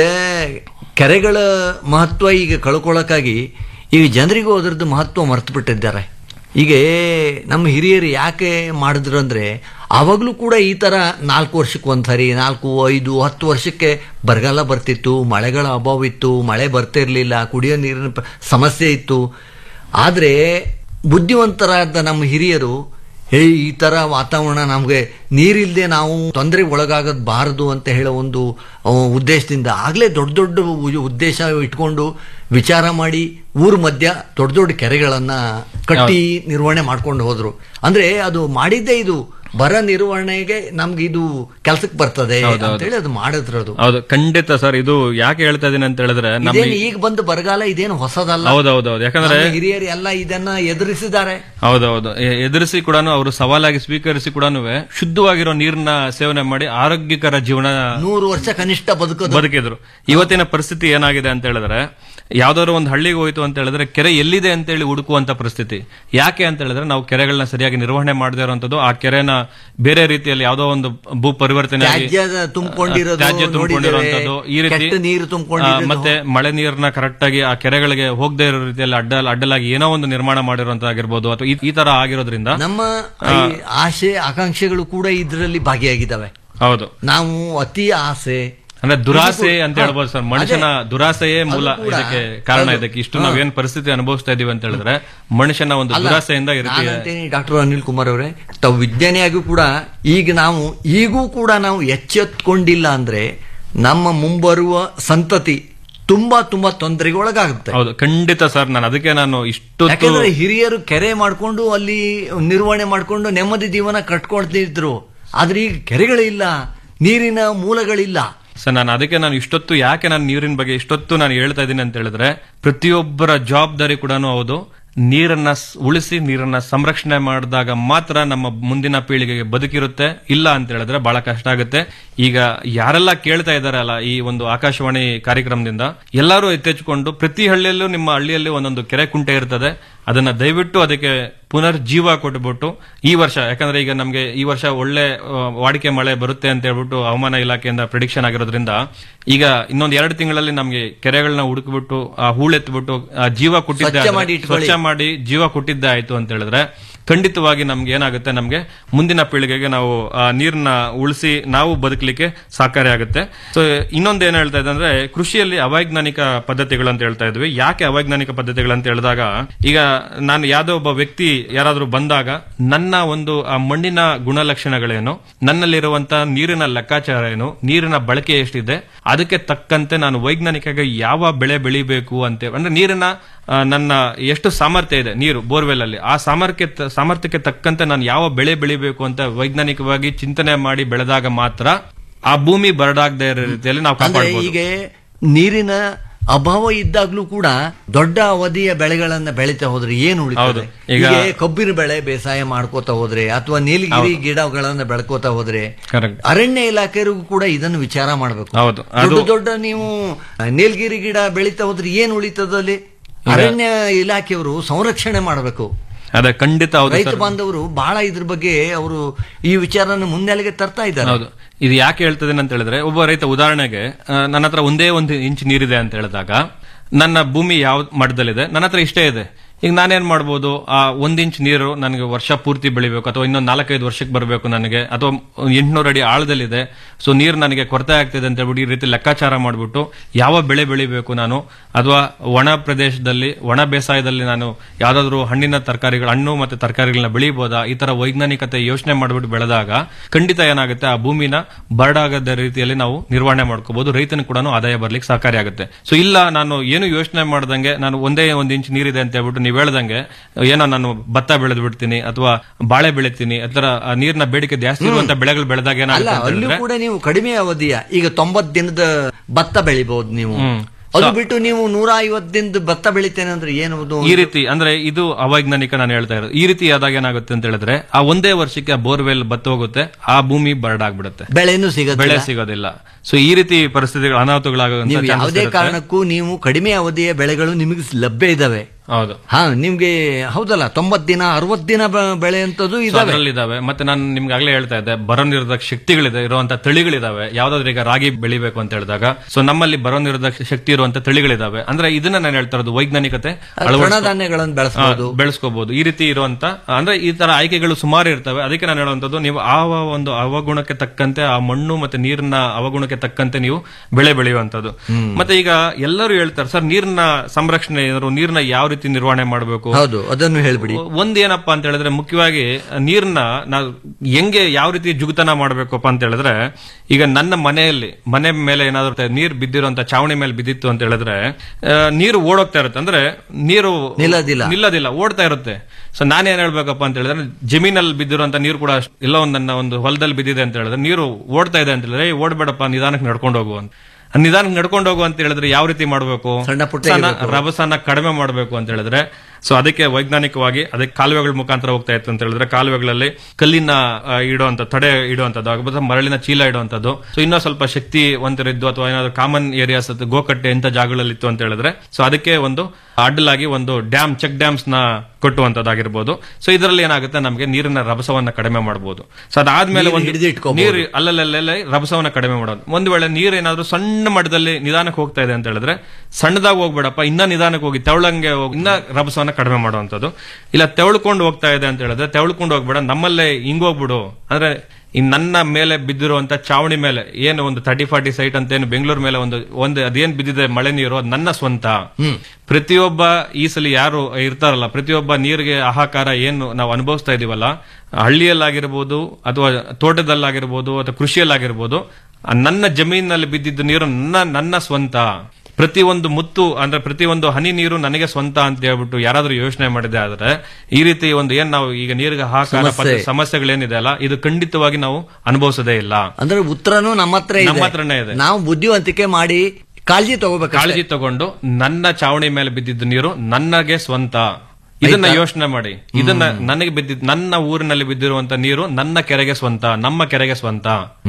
ಕೆರೆಗಳ ಮಹತ್ವ ಈಗ ಕಳ್ಕೊಳ್ಳೋಕ್ಕಾಗಿ ಈಗ ಜನರಿಗೂ ಅದರದ್ದು ಮಹತ್ವ ಮರ್ತು ಬಿಟ್ಟಿದ್ದಾರೆ ಈಗ ನಮ್ಮ ಹಿರಿಯರು ಯಾಕೆ ಮಾಡಿದ್ರು ಅಂದ್ರೆ ಆವಾಗಲೂ ಕೂಡ ಈ ತರ ನಾಲ್ಕು ವರ್ಷಕ್ಕೆ ಒಂದ್ಸರಿ ನಾಲ್ಕು ಐದು ಹತ್ತು ವರ್ಷಕ್ಕೆ ಬರಗಾಲ ಬರ್ತಿತ್ತು ಮಳೆಗಳ ಅಭಾವ ಇತ್ತು ಮಳೆ ಬರ್ತಿರ್ಲಿಲ್ಲ ಕುಡಿಯೋ ನೀರಿನ ಪ- ಸಮಸ್ಯೆ ಇತ್ತು ಆದರೆ ಬುದ್ಧಿವಂತರಾದ ನಮ್ಮ ಹಿರಿಯರು ಹೇ ಈ ತರ ವಾತಾವರಣ ನಮಗೆ ನೀರಿಲ್ಲದೆ ನಾವು ತೊಂದರೆಗೆ ಒಳಗಾಗದ್ ಬಾರದು ಅಂತ ಹೇಳೋ ಒಂದು ಆ, ಉದ್ದೇಶದಿಂದ ಆಗ್ಲೇ ದೊಡ್ಡ ದೊಡ್ಡ ಉ- ಉದ್ದೇಶ ಇಟ್ಕೊಂಡು ವಿಚಾರ ಮಾಡಿ ಊರ ಮಧ್ಯ ದೊಡ್ಡ ದೊಡ್ಡ ಕೆರೆಗಳನ್ನ ಕಟ್ಟಿ ನಿರ್ವಹಣೆ ಮಾಡ್ಕೊಂಡು ಹೋದ್ರು ಅಂದ್ರೆ ಅದು ಮಾಡಿದ್ದೇ ಇದು ಬರ ನಿರ್ವಹಣೆಗೆ ನಮ್ಗೆ ಇದು ಕೆಲ್ಸಕ್ಕೆ ಬರ್ತದೆ ಹೌದು, ಅಂತ ಹೇಳಿ ಅದು ಮಾಡಿದ್ರು ಅದು ಹೌದು ಖಂಡಿತ ಸರ್ ಇದು ಯಾಕೆ ಹೇಳ್ತಾ ಇದೀನಿ ಅಂತ ಹೇಳಿದ್ರೆ ನಮ್ಮ ಇದೇನು ಈಗ ಬಂದು ಬರಗಾಲ ಇದೇನು ಹೊಸದಲ್ಲ ಹೌದೌದೌದು ಯಾಕಂದ್ರೆ ನಮ್ಮ ಹಿರಿಯರು ಎಲ್ಲ ಇದನ್ನ ಎದುರಿಸಿದ್ದಾರೆ ಹೌದೌದು ಎ- ಎದುರಿಸಿ ಕೂಡ ಅವರು ಸವಾಲಾಗಿ ಸ್ವೀಕರಿಸಿ ಕೂಡ ಶುದ್ಧವಾಗಿರೋ ನೀರನ್ನ ಸೇವನೆ ಮಾಡಿ ಆರೋಗ್ಯಕರ ಜೀವನ ನೂರು ವರ್ಷ ಕನಿಷ್ಠ ಬದುಕೋದು ಬದುಕಿದ್ರು ಇವತ್ತಿನ ಪರಿಸ್ಥಿತಿ ಏನಾಗಿದೆ ಅಂತ ಹೇಳಿದ್ರೆ ಯಾವ್ದಾದ್ರು ಒಂದು ಹಳ್ಳಿಗೆ ಹೋಯ್ತು ಅಂತ ಹೇಳಿದ್ರೆ ಕೆರೆ ಎಲ್ಲಿದೆ ಅಂತ ಹೇಳಿ ಹುಡುಕುವಂತ ಪರಿಸ್ಥಿತಿ ಯಾಕೆ ಅಂತ ಹೇಳಿದ್ರೆ ನಾವು ಕೆರೆಗಳನ್ನ ಸರಿಯಾಗಿ ನಿರ್ವಹಣೆ ಮಾಡದೇ ಇರುವಂತದ್ದು ಆ ಕೆರೆನ ಬೇರೆ ರೀತಿಯಲ್ಲಿ ಯಾವ್ದೋ ಒಂದು ಭೂ ಪರಿವರ್ತನೆ ಆಗಿ ತ್ಯಾಜ್ಯ ತುಂಬಿಕೊಂಡಿರೋದು ತ್ಯಾಜ್ಯ ತುಂಬಿಕೊಂಡಿರುವಂತದ್ದು ಈ ರೀತಿ ಕೆಟ್ಟ ನೀರು ತುಂಬಿಕೊಂಡಿರೋದು ಆ, ಮತ್ತೆ ಮಳೆ ನೀರನ್ನ ಕರೆಕ್ಟ್ ಆಗಿ ಆ ಕೆರೆಗಳಿಗೆ ಹೋಗದೆ ಇರೋ ರೀತಿಯಲ್ಲಿ ಅಡ್ಡ ಅಡ್ಡಲಾಗಿ ಏನೋ ಒಂದು ನಿರ್ಮಾಣ ಮಾಡಿರುವಂತಾಗಿರ್ಬೋದು ಅಥವಾ ಈ- ಈ ತರ ಆಗಿರೋದ್ರಿಂದ ನಮ್ಮ ಈ ಆಸೆ ಆಕಾಂಕ್ಷೆಗಳು ಕೂಡ ಇದರಲ್ಲಿ ಭಾಗಿಯಾಗಿದ್ದಾವೆ ಹೌದು ನಾವು ಅತಿ ಆಸೆ ಅಂದ್ರೆ ದುರಾಸೆ ಇದು- ಅಂತ ಹಾ, ಹೇಳ್ಬೋದು ಸರ್ ಮನುಷ್ಯನ ಅದೇ. ದುರಾಸೆಯೇ ಮೂಲ ಅದು ಕೂಡ- ಇದಕ್ಕೆ ಕಾರಣ ಅದು- ಇದಕ್ಕೆ ಇಷ್ಟು ಹಾ. ನಾವೇನ್ ಪರಿಸ್ಥಿತಿ ಅನುಭವಿಸ್ತಾ ಇದೀವಿ ಅಂತ ಹೇಳಿದ್ರೆ ಮನುಷ್ಯನ ಒಂದು ಅಲ್ಲ, ದುರಾಸೆಯಿಂದ ಈ ರೀತಿ ನಾನಂತೇನೆ ಡಾಕ್ಟರ್ ಅನಿಲ್ ಕುಮಾರ್ ಅವರೇ ತಾವು ವಿಜ್ಞಾನಿಯಾಗೂ ಕೂಡ ಈಗ ನಾವು ಈಗೂ ಕೂಡ ನಾವು ಎಚ್ಚೆತ್ಕೊಂಡಿಲ್ಲ ಅಂದ್ರೆ ನಮ್ಮ ಮುಂಬರುವ ಸಂತತಿ ತುಂಬಾ ತುಂಬಾ ತೊಂದರೆಗೆ ಒಳಗಾಗುತ್ತೆ ಹೌದು ಖಂಡಿತ ಸರ್ ನಾನು ಅದಕ್ಕೆ ನಾನು ಇಷ್ಟೊತ್ತು ಯಾಕಂದ್ರೆ ಹಿರಿಯರು ಕೆರೆ ಮಾಡ್ಕೊಂಡು ಅಲ್ಲಿ ನಿರ್ವಹಣೆ ಮಾಡ್ಕೊಂಡು ನೆಮ್ಮದಿ ಜೀವನ ಕಟ್ಕೊಳ್ತಿದ್ರು ಆದ್ರೆ ಈಗ ಕೆರೆಗಳಿಲ್ಲ ನೀರಿನ ಮೂಲಗಳಿಲ್ಲ ಸರ್ ನಾನು ಅದಕ್ಕೆ ನಾನು ಇಷ್ಟೊತ್ತು ಯಾಕೆ ನಾನು ನೀರಿನ ಬಗ್ಗೆ ಇಷ್ಟೊತ್ತು ನಾನು ಹೇಳ್ತಾ ಇದ್ದೀನಿ ಅಂತ ಹೇಳಿದ್ರೆ ಪ್ರತಿಯೊಬ್ಬರ ಜವಾಬ್ದಾರಿ ಕೂಡ ಹೌದು ನೀರನ್ನ ಸ್- ಉಳಿಸಿ ನೀರನ್ನ ಸಂರಕ್ಷಣೆ ಮಾಡಿದಾಗ ಮಾತ್ರ ನಮ್ಮ ಮುಂದಿನ ಪೀಳಿಗೆಗೆ ಬದುಕಿರುತ್ತೆ ಇಲ್ಲ ಅಂತ ಹೇಳಿದ್ರೆ ಬಹಳ ಕಷ್ಟ ಆಗುತ್ತೆ ಈಗ ಯಾರೆಲ್ಲ ಕೇಳ್ತಾ ಇದಾರಲ್ಲ ಈ ಒಂದು ಆಕಾಶವಾಣಿ ಕಾರ್ಯಕ್ರಮದಿಂದ ಎಲ್ಲರೂ ಎತ್ತೆಚ್ಕೊಂಡು ಪ್ರತಿ ಹಳ್ಳಿಯಲ್ಲೂ ನಿಮ್ಮ ಹಳ್ಳಿಯಲ್ಲಿ ಒಂದೊಂದು ಕೆರೆ ಕುಂಟೆ ಇರ್ತದೆ ಅದನ್ನ ದಯವಿಟ್ಟು ಅದಕ್ಕೆ ಪುನರ್ ಜೀವ ಕೊಟ್ಬಿಟ್ಟು ಈ ವರ್ಷ ಯಾಕಂದ್ರೆ ಈಗ ನಮಗೆ ಈ ವರ್ಷ ಒಳ್ಳೆ ಆ, ವಾಡಿಕೆ ಮಳೆ ಬರುತ್ತೆ ಅಂತ ಹೇಳ್ಬಿಟ್ಟು ಹವಾಮಾನ ಇಲಾಖೆಯಿಂದ ಪ್ರಿಡಿಕ್ಷನ್ ಆಗಿರೋದ್ರಿಂದ ಈಗ ಇನ್ನೊಂದ್ ಎರಡು ತಿಂಗಳಲ್ಲಿ ನಮಗೆ ಕೆರೆಗಳನ್ನ ಹುಡುಕ್ಬಿಟ್ಟು ಆ ಹೂಳೆತ್ಬಿಟ್ಟು ಆ ಜೀವ ಕೊಟ್ಟಿದ್ದೆ ಸ್ವಚ್ಛ ಆದ್ರೆ- ಮಾಡಿ ಇಟ್ಕೊಳ್ಳಿ. ಸ್ವಚ್ಛ ಮಾಡಿ ಜೀವ ಕೊಟ್ಟಿದ್ದೆ ಆಯ್ತು ಅಂತ ಹೇಳಿದ್ರೆ ಖಂಡಿತವಾಗಿ ನಮ್ಗೆ ಏನಾಗುತ್ತೆ ನಮ್ಗೆ ಮುಂದಿನ ಪೀಳಿಗೆಗೆ ನಾವು ಆ ನೀರನ್ನ ಉಳಿಸಿ ನಾವು ಬದುಕಲಿಕ್ಕೆ ಸಹಕಾರಿಯಾಗುತ್ತೆ ಸೊ ಇನ್ನೊಂದು ಏನ್ ಹೇಳ್ತಾ ಇದೆ ಅಂದ್ರೆ ಕೃಷಿಯಲ್ಲಿ ಅವೈಜ್ಞಾನಿಕ ಪದ್ಧತಿಗಳು ಅಂತ ಹೇಳ್ತಾ ಇದ್ವಿ ಯಾಕೆ ಅವೈಜ್ಞಾನಿಕ ಪದ್ಧತಿಗಳು ಅಂತ ಹೇಳಿದಾಗ ಈಗ ನಾನು ಯಾವ್ದೋ ಒಬ್ಬ ವ್ಯಕ್ತಿ ಯಾರಾದ್ರೂ ಬಂದಾಗ ನನ್ನ ಒಂದು ಆ ಮಣ್ಣಿನ ಗುಣಲಕ್ಷಣಗಳೇನು ನನ್ನಲ್ಲಿರುವಂತ ನೀರಿನ ಲೆಕ್ಕಾಚಾರ ಏನು ನೀರಿನ ಬಳಕೆ ಎಷ್ಟಿದೆ ಅದಕ್ಕೆ ತಕ್ಕಂತೆ ನಾನು ವೈಜ್ಞಾನಿಕವಾಗಿ ಯಾವ ಬೆಳೆ ಬೆಳಿಬೇಕು ಅಂತ ಅಂದ್ರೆ ನೀರಿನ ಆ, ನನ್ನ ಎಷ್ಟು ಸಾಮರ್ಥ್ಯ ಇದೆ ನೀರು ಬೋರ್ವೆಲ್ ಅಲ್ಲಿ ಆ ಸಾಮರ್ಥ್ಯ ಸಾಮರ್ಥ್ಯಕ್ಕೆ ತಕ್ಕಂತೆ ನಾನು ಯಾವ ಬೆಳೆ ಬೆಳಿಬೇಕು ಅಂತ ವೈಜ್ಞಾನಿಕವಾಗಿ ಚಿಂತನೆ ಮಾಡಿ ಬೆಳೆದಾಗ ಮಾತ್ರ ಆ ಭೂಮಿ ಬರಡಾಗದೇ ಇರೋ ರೀತಿಯಲ್ಲಿ ನಾವು ಅಂದ್ರೆ ಕಾಪಾಡಬಹುದು ಈಗ ನೀರಿನ ಅಭಾವ ಇದ್ದಾಗ್ಲೂ ಕೂಡ ದೊಡ್ಡ ಅವಧಿಯ ಬೆಳೆಗಳನ್ನ ಬೆಳಿತಾ ಹೋದ್ರೆ ಏನು ಉಳಿತದೆ ಹೌದು. ಈಗ- ಈಗ ಕಬ್ಬಿನ ಬೆಳೆ ಬೇಸಾಯ ಮಾಡ್ಕೋತಾ ಹೋದ್ರೆ ಅಥವಾ ನೀಲಗಿರಿ ಗಿಡಗಳನ್ನ ಬೆಳ್ಕೋತಾ ಹೋದ್ರೆ Correct. ಅರಣ್ಯ ಇಲಾಖೆಯರಿಗೂ ಕೂಡ ಇದನ್ನು ವಿಚಾರ ಮಾಡಬೇಕು ಹೌದು. ದೊಡ್ಡ ಅದು- ದೊಡ್ಡ ನೀವು ನೀಲಗಿರಿ ಗಿಡ ಬೆಳಿತಾ ಹೋದ್ರೆ ಏನು ಉಳಿತದಲ್ಲಿ ಅರಣ್ಯ ಇಲಾಖೆಯವರು ಸಂರಕ್ಷಣೆ ಮಾಡಬೇಕು ಅದೇ ಖಂಡಿತ ಹೌದು ರೈತ ಸರ್. ಬಾಂಧವರು ಬಹಳ ಇದ್ರ ಬಗ್ಗೆ ಅವರು ಈ ವಿಚಾರನ ಮುನ್ನೆಲೆಗೆ ತರ್ತಾ ಇದ್ದಾರೆ ಹೌದು ಇದು ಯಾಕೆ ಹೇಳ್ತದೇನೆ ಅಂತ ಹೇಳಿದ್ರೆ ಒಬ್ಬ ರೈತ ಉದಾಹರಣೆಗೆ ಆ, ನನ್ನ ಹತ್ರ ಒಂದೇ ಒಂದು ಇಂಚ್ ನೀರಿದೆ ಅಂತ ಹೇಳಿದಾಗ ನನ್ನ ಭೂಮಿ ಯಾವ ಮಟ್ಟದಲ್ಲಿದೆ ನನ್ನ ಹತ್ರ ಇಷ್ಟೇ ಇದೆ ಈಗ ನಾನೇನ್ ಮಾಡ್ಬೋದು ಆ ಒಂದ್ ಇಂಚ್ ನೀರು ನನಗೆ ವರ್ಷ ಪೂರ್ತಿ ಬೆಳಿಬೇಕು ಅಥವಾ ಇನ್ನೊಂದು ನಾಲ್ಕೈದು ವರ್ಷಕ್ಕೆ ಬರಬೇಕು ನನಗೆ ಅಥವಾ ಎಂಟುನೂರು ಅಡಿ ಆಳದಲ್ಲಿದೆ ಸೊ ನೀರು ನನಗೆ ಕೊರತೆ ಆಗ್ತಿದೆ ಅಂತ ಹೇಳ್ಬಿಟ್ಟು ಈ ರೀತಿ ಲೆಕ್ಕಾಚಾರ ಮಾಡ್ಬಿಟ್ಟು ಯಾವ ಬೆಳೆ ಬೆಳಿಬೇಕು ನಾನು ಅಥವಾ ಒಣ ಪ್ರದೇಶದಲ್ಲಿ ಒಣ ಬೇಸಾಯದಲ್ಲಿ ನಾನು ಯಾವ್ದಾದ್ರು ಹಣ್ಣಿನ ತರಕಾರಿಗಳು ಹಣ್ಣು ಮತ್ತೆ ತರಕಾರಿಗಳನ್ನ ಬೆಳಿಬೋದಾ ಈ ತರ ವೈಜ್ಞಾನಿಕತೆ ಯೋಚನೆ ಮಾಡ್ಬಿಟ್ಟು ಬೆಳೆದಾಗ ಖಂಡಿತ ಏನಾಗುತ್ತೆ ಆ ಭೂಮಿನ ಬರಡಾಗದ ರೀತಿಯಲ್ಲಿ ನಾವು ನಿರ್ವಹಣೆ ಮಾಡ್ಕೋಬಹುದು ರೈತನ ಕೂಡ ಆದಾಯ ಬರ್ಲಿಕ್ಕೆ ಸಹಕಾರಿಯಾಗುತ್ತೆ ಸೊ ಇಲ್ಲ ನಾನು ಏನು ಯೋಚನೆ ಮಾಡ್ದಂಗೆ ನಾನು ಒಂದೇ ಒಂದ್ ಇಂಚ್ ನೀರಿದೆ ಅಂತ ಹೇಳ್ಬಿಟ್ಟು ನೀವು ಹೇಳ್ದಂಗೆ ಏನೋ ನಾನು ಭತ್ತ ಬೆಳೆದು ಬಿಡ್ತೀನಿ ಅಥವಾ ಬಾಳೆ ಬೆಳಿತೀನಿ ಅಥವಾ ನೀರಿನ ಬೇಡಿಕೆ ಜಾಸ್ತಿ ಇರುವಂತ ಬೆಳೆಗಳು ಬೆಳೆದಾಗ ಅಲ್ಲ ಏನಾಗುತ್ತೆ ಅಂತ ಅಲ್ಲೂ ಹೇಳಿದ್ರೆ ಕೂಡ ನೀವು ಕಡಿಮೆ ಅವಧಿಯ ಈಗ ತೊಂಬತ್ ದಿನದ ಭತ್ತ ಬೆಳಿಬಹುದು ನೀವು ಅದು ಬಿಟ್ಟು ನೀವು ನೂರ ಐವತ್ತು ದಿನದ ಭತ್ತ ಬೆಳಿತೇನೆ ಅಂದ್ರೆ ಏನು ಅದು? ಈ ರೀತಿ ಅಂದ್ರೆ ಇದು ಅವೈಜ್ಞಾನಿಕ ನಾನು ಹೇಳ್ತಾ ಇರೋದು ಈ ರೀತಿ ಆದಾಗ ಏನಾಗುತ್ತೆ ಅಂತ ಹೇಳಿದ್ರೆ ಆ ಒಂದೇ ವರ್ಷಕ್ಕೆ ಆ ಬೋರ್ವೆಲ್ ಬತ್ತ ಹೋಗುತ್ತೆ ಆ ಭೂಮಿ ಬರಡಾಗ್ಬಿಡುತ್ತೆ ಬೆಳೆನೂ ಸಿಗೋದಿಲ್ಲ. ಬೆಳೆ ಸಿಗೋದಿಲ್ಲ ಸೊ ಈ ರೀತಿ ಪರಿಸ್ಥಿತಿಗಳು ಅನಾಹುತಗಳಾಗುವಂತ ನೀವು chances ಯಾವುದೇ ಇರುತ್ತೆ. ಕಾರಣಕ್ಕೂ ನೀವು ಕಡಿಮೆ ಅವಧಿಯ ಬೆಳೆಗಳು ನಿಮಗೆ ಲಭ್ಯ ಇದಾವೆ ಹೌದು ಹಾ ನಿಮ್ಗೆ ಹೌದಲ್ಲ ತೊಂಬತ್ ದಿನ ಅರವತ್ ದಿನ ಬ- ಬೆಳೆ ಅಂತದ್ದು ಇದಾವೆ ಅದರಲ್ಲಿ ಇದಾವೆ ಮತ್ತೆ ನಾನು ನಿಮ್ಗೆ ಆಗ್ಲೇ ಹೇಳ್ತಾ ಇದ್ದೆ ಬರ ನಿರೋಧಕ ಶಕ್ತಿಗಳಿದೆ ಇರುವಂತ ತಳಿಗಳಿದಾವೆ ಯಾವ್ದಾದ್ರು ಈಗ ರಾಗಿ ಬೆಳಿಬೇಕು ಅಂತ ಹೇಳಿದಾಗ ಸೊ ನಮ್ಮಲ್ಲಿ ಬರ ನಿರೋಧಕ ಶಕ್ತಿ ಇರುವಂತ ತಳಿಗಳಿದಾವೆ ಅಂದ್ರೆ ಇದನ್ನ ನಾನು ಹೇಳ್ತಾ ಇರೋದು ವೈಜ್ಞಾನಿಕತೆ ಅಳವಡಿಸ್ಕೊ- ತೃಣಧಾನ್ಯಗಳನ್ನು ಬೆಳೆಸಬಹುದು ಆ, ಬೆಳೆಸ್ಕೋಬಹುದು ಈ ರೀತಿ ಇರುವಂತ ಅಂದ್ರೆ ಈ ತರ ಆಯ್ಕೆಗಳು ಸುಮಾರು ಇರ್ತವೆ ಅದಕ್ಕೆ ನಾನು ಹೇಳುವಂತದ್ದು ನೀವು ಆ ಒಂದು ಅವಗುಣಕ್ಕೆ ತಕ್ಕಂತೆ ಆ ಮಣ್ಣು ಮತ್ತೆ ನೀರಿನ ಅವಗುಣಕ್ಕೆ ತಕ್ಕಂತೆ ನೀವು ಬೆಳೆ ಬೆಳೆಯುವಂತದ್ದು ಮತ್ತೆ ಈಗ ಎಲ್ಲರೂ ಹೇಳ್ತಾರೆ ಸರ್ ನೀರಿನ ಸಂರಕ್ಷಣೆ ಏನಾದ್ರು ನೀರಿನ ಯಾವ ರೀತಿ ನಿರ್ವಹಣೆ ಮಾಡಬೇಕು ಹೌದು ಅದನ್ನು ಹೇಳ್ಬಿಡಿ ಒಂದ್ ಏನಪ್ಪಾ ಅಂತ ಹೇಳಿದ್ರೆ ಮುಖ್ಯವಾಗಿ ನೀರ್ನ ನಾವು ಹೆಂಗೆ ಯಾವ ರೀತಿ ಜುಗುತನ ಮಾಡ್ಬೇಕಪ್ಪ ಅಂತ ಹೇಳಿದ್ರೆ ಈಗ ನನ್ನ ಮನೆಯಲ್ಲಿ ಮನೆ ಮೇಲೆ ಏನಾದ್ರು ನೀರ್ ಬಿದ್ದಿರುವಂತ ಚಾವಣಿ ಮೇಲೆ ಬಿದ್ದಿತ್ತು ಅಂತ ಹೇಳಿದ್ರೆ ಆ, ನೀರು ಓಡೋಗ್ತಾ ಇರುತ್ತೆ ಅಂದ್ರೆ ನೀರು ನಿಲ್ಲೋದಿಲ್ಲ. ನಿಲ್ಲೋದಿಲ್ಲ ಓಡ್ತಾ ಇರುತ್ತೆ ಸೊ ನಾನೇನ್ ಹೇಳ್ಬೇಕಪ್ಪ ಅಂತ ಹೇಳಿದ್ರೆ ಜಮೀನಲ್ಲಿ ಬಿದ್ದಿರುವಂತ ನೀರು ಕೂಡ ಅಷ್ಟ್- ಎಲ್ಲೋ ಒಂದ್ ನನ್ನ ಒಂದು ಹೊಲದಲ್ಲಿ ಬಿದ್ದಿದೆ ಅಂತ ಹೇಳಿದ್ರೆ ನೀರು ಓಡ್ತಾ ಇದೆ ಅಂತ ಹೇಳಿದ್ರೆ "ಏ, ಓಡ್ಬೇಡಪ್ಪ ನಿಧಾನಕ್ಕೆ ನಡ್ಕೊಂಡು ಹೋಗು ಅಂತ ಆ ನಿಧಾನಕ್ಕೆ ನಡ್ಕೊಂಡು ಹೋಗು ಅಂತ ಹೇಳಿದ್ರೆ ಯಾವ ರೀತಿ ಮಾಡಬೇಕು ಸಣ್ಣ ಪುಟ್ಟ ಸಣ್ಣ ಇರ್ಬೇಕು. ರಭಸನ ಕಡಿಮೆ ಮಾಡಬೇಕು ಅಂತ ಹೇಳಿದ್ರೆ ಸೊ ಅದಕ್ಕೆ ವೈಜ್ಞಾನಿಕವಾಗಿ ಅದಕ್ಕೆ ಕಾಲುವೆಗಳ ಮುಖಾಂತರ ಹೋಗ್ತಾ ಇತ್ತು ಅಂತ ಹೇಳಿದ್ರೆ ಕಾಲುವೆಗಳಲ್ಲಿ ಕಲ್ಲಿನ ಆ, ಇಡುವಂತ ತಡೆ ಇಡುವಂತದ್ದು ಆಗ್ಬೋದು ಮರಳಿನ ಚೀಲ ಇಡುವಂತದ್ದು ಸೊ ಇನ್ನೂ ಸ್ವಲ್ಪ ಶಕ್ತಿವಂತರಿದ್ದು ಅಥವಾ ಏನಾದ್ರು ಕಾಮನ್ ಏರಿಯಾಸ್ ಗೋಕಟ್ಟೆ ಇಂಥ ಜಾಗಗಳಲ್ಲಿ ಇತ್ತು ಅಂತ ಹೇಳಿದ್ರೆ ಸೊ ಅದಕ್ಕೆ ಒಂದು ಅಡ್ಡಲಾಗಿ ಒಂದು ಡ್ಯಾಮ್ ಚೆಕ್ ಡ್ಯಾಮ್ಸ್ ನ ಕಟ್ಟುವಂತದ್ದಾಗಿರ್ಬೋದು ಸೊ ಇದರಲ್ಲಿ ಏನಾಗುತ್ತೆ ನಮಗೆ ನೀರಿನ ರಭಸವನ್ನ ಕಡಿಮೆ ಮಾಡಬಹುದು ಸೊ ಅದಾದ್ಮೇಲೆ ನೀರು ಒಂದು ಹಿಡಿದಿಟ್ಕೋಬಹುದು. ನೀರು ಅಲ್ಲಲ್ಲೇ ರಭಸವನ್ನ ಕಡಿಮೆ ಮಾಡೋದು ಒಂದು ವೇಳೆ ನೀರು ಏನಾದ್ರೂ ಸಣ್ಣ ಮಟ್ಟದಲ್ಲಿ ನಿಧಾನಕ್ಕೆ ಹೋಗ್ತಾ ಇದೆ ಅಂತ ಹೇಳಿದ್ರೆ ಸಣ್ಣದಾಗಿ ಹೋಗ್ಬೇಡಪ್ಪ ಇನ್ನ ನಿಧಾನಕ್ಕೆ ಹೋಗಿ ತೆವಳಂಗೆ ಹೋಗಿ ಇನ್ನ ರಭಸವನ್ನ ಕಡಿಮೆ ಮಾಡುವಂತದ್ದು ಇಲ್ಲ ತೆವಳ್ಕೊಂಡು ಹೋಗ್ತಾ ಇದೆ ಅಂತ ಹೇಳಿದ್ರೆ ತೆವಳ್ಕೊಂಡು ಹೋಗ್ಬೇಡ ನಮ್ಮಲ್ಲೇ ಹಿಂಗೋಗ್ಬಿಡು ಅಂದ್ರೆ ಈ ನನ್ನ ಮೇಲೆ ಬಿದ್ದಿರುವಂತ ಚಾವಣಿ ಮೇಲೆ ಏನು ಒಂದು ತರ್ಟಿ ಫಾರ್ಟಿ ಸೈಟ್ ಅಂತ ಏನು ಬೆಂಗಳೂರು ಮೇಲೆ ಒಂದು ಒಂದು ಅದೇನ್ ಬಿದ್ದಿದೆ ಮಳೆ ನೀರು ಅದು ನನ್ನ ಸ್ವಂತ ಪ್ರತಿಯೊಬ್ಬ ಈ ಸಲ ಯಾರು ಇರ್ತಾರಲ್ಲ ಪ್ರತಿಯೊಬ್ಬ ನೀರಿಗೆ ಹಾಹಾಕಾರ ಏನು ನಾವು ಅನುಭವಿಸ್ತಾ ಇದೀವಲ್ಲ ಹಳ್ಳಿಯಲ್ಲಾಗಿರ್ಬೋದು ಅಥವಾ ತೋಟದಲ್ಲಾಗಿರ್ಬೋದು ಅಥವಾ ಕೃಷಿಯಲ್ಲಾಗಿರ್ಬೋದು ಆ ನನ್ನ ಜಮೀನಿನಲ್ಲಿ ಬಿದ್ದಿದ್ದ ನೀರು ನನ್ನ ನನ್ನ ಸ್ವಂತ ಪ್ರತಿಯೊಂದು ಮುತ್ತು ಅಂದ್ರೆ ಪ್ರತಿಯೊಂದು ಹನಿ ನೀರು ನನಗೆ ಸ್ವಂತ ಅಂತ ಹೇಳ್ಬಿಟ್ಟು ಯಾರಾದ್ರೂ ಯೋಚನೆ ಮಾಡಿದೆ ಆದ್ರೆ ಈ ರೀತಿ ಒಂದು ಏನ್ ನಾವು ಈಗ ನೀರಿಗೆ ಹಾಕಾರ ಸಮಸ್ಯೆ. ಸಮಸ್ಯೆಗಳೇನಿದೆ ಅಲ್ಲ ಇದು ಖಂಡಿತವಾಗಿ ನಾವು ಅನುಭವಿಸೋದೇ ಇಲ್ಲ ಅಂದ್ರೆ ಉತ್ತರನೂ ನಮ್ಮ ಹತ್ರ ಇದೆ. ನಮ್ಮ ಹತ್ರನೇ ಇದೆ. ನಾವು ಬುದ್ಧಿವಂತಿಕೆ ಮಾಡಿ ಕಾಳಜಿ ತಗೋಬೇಕು ಕಾಳಜಿ ತಗೊಂಡು ನನ್ನ ಚಾವಣಿ ಮೇಲೆ ಬಿದ್ದಿದ್ದ ನೀರು ನನಗೆ ಸ್ವಂತ ಇದನ್ನ ಆಯ್ತಾ? ಯೋಚನೆ ಮಾಡಿ ಇದನ್ನ ನನಗೆ ಬಿದ್ದಿದ್ ನನ್ನ ಊರಿನಲ್ಲಿ ಬಿದ್ದಿರುವಂತ ನೀರು ನನ್ನ ಕೆರೆಗೆ ಸ್ವಂತ ನಮ್ಮ ಕೆರೆಗೆ ಸ್ವಂತ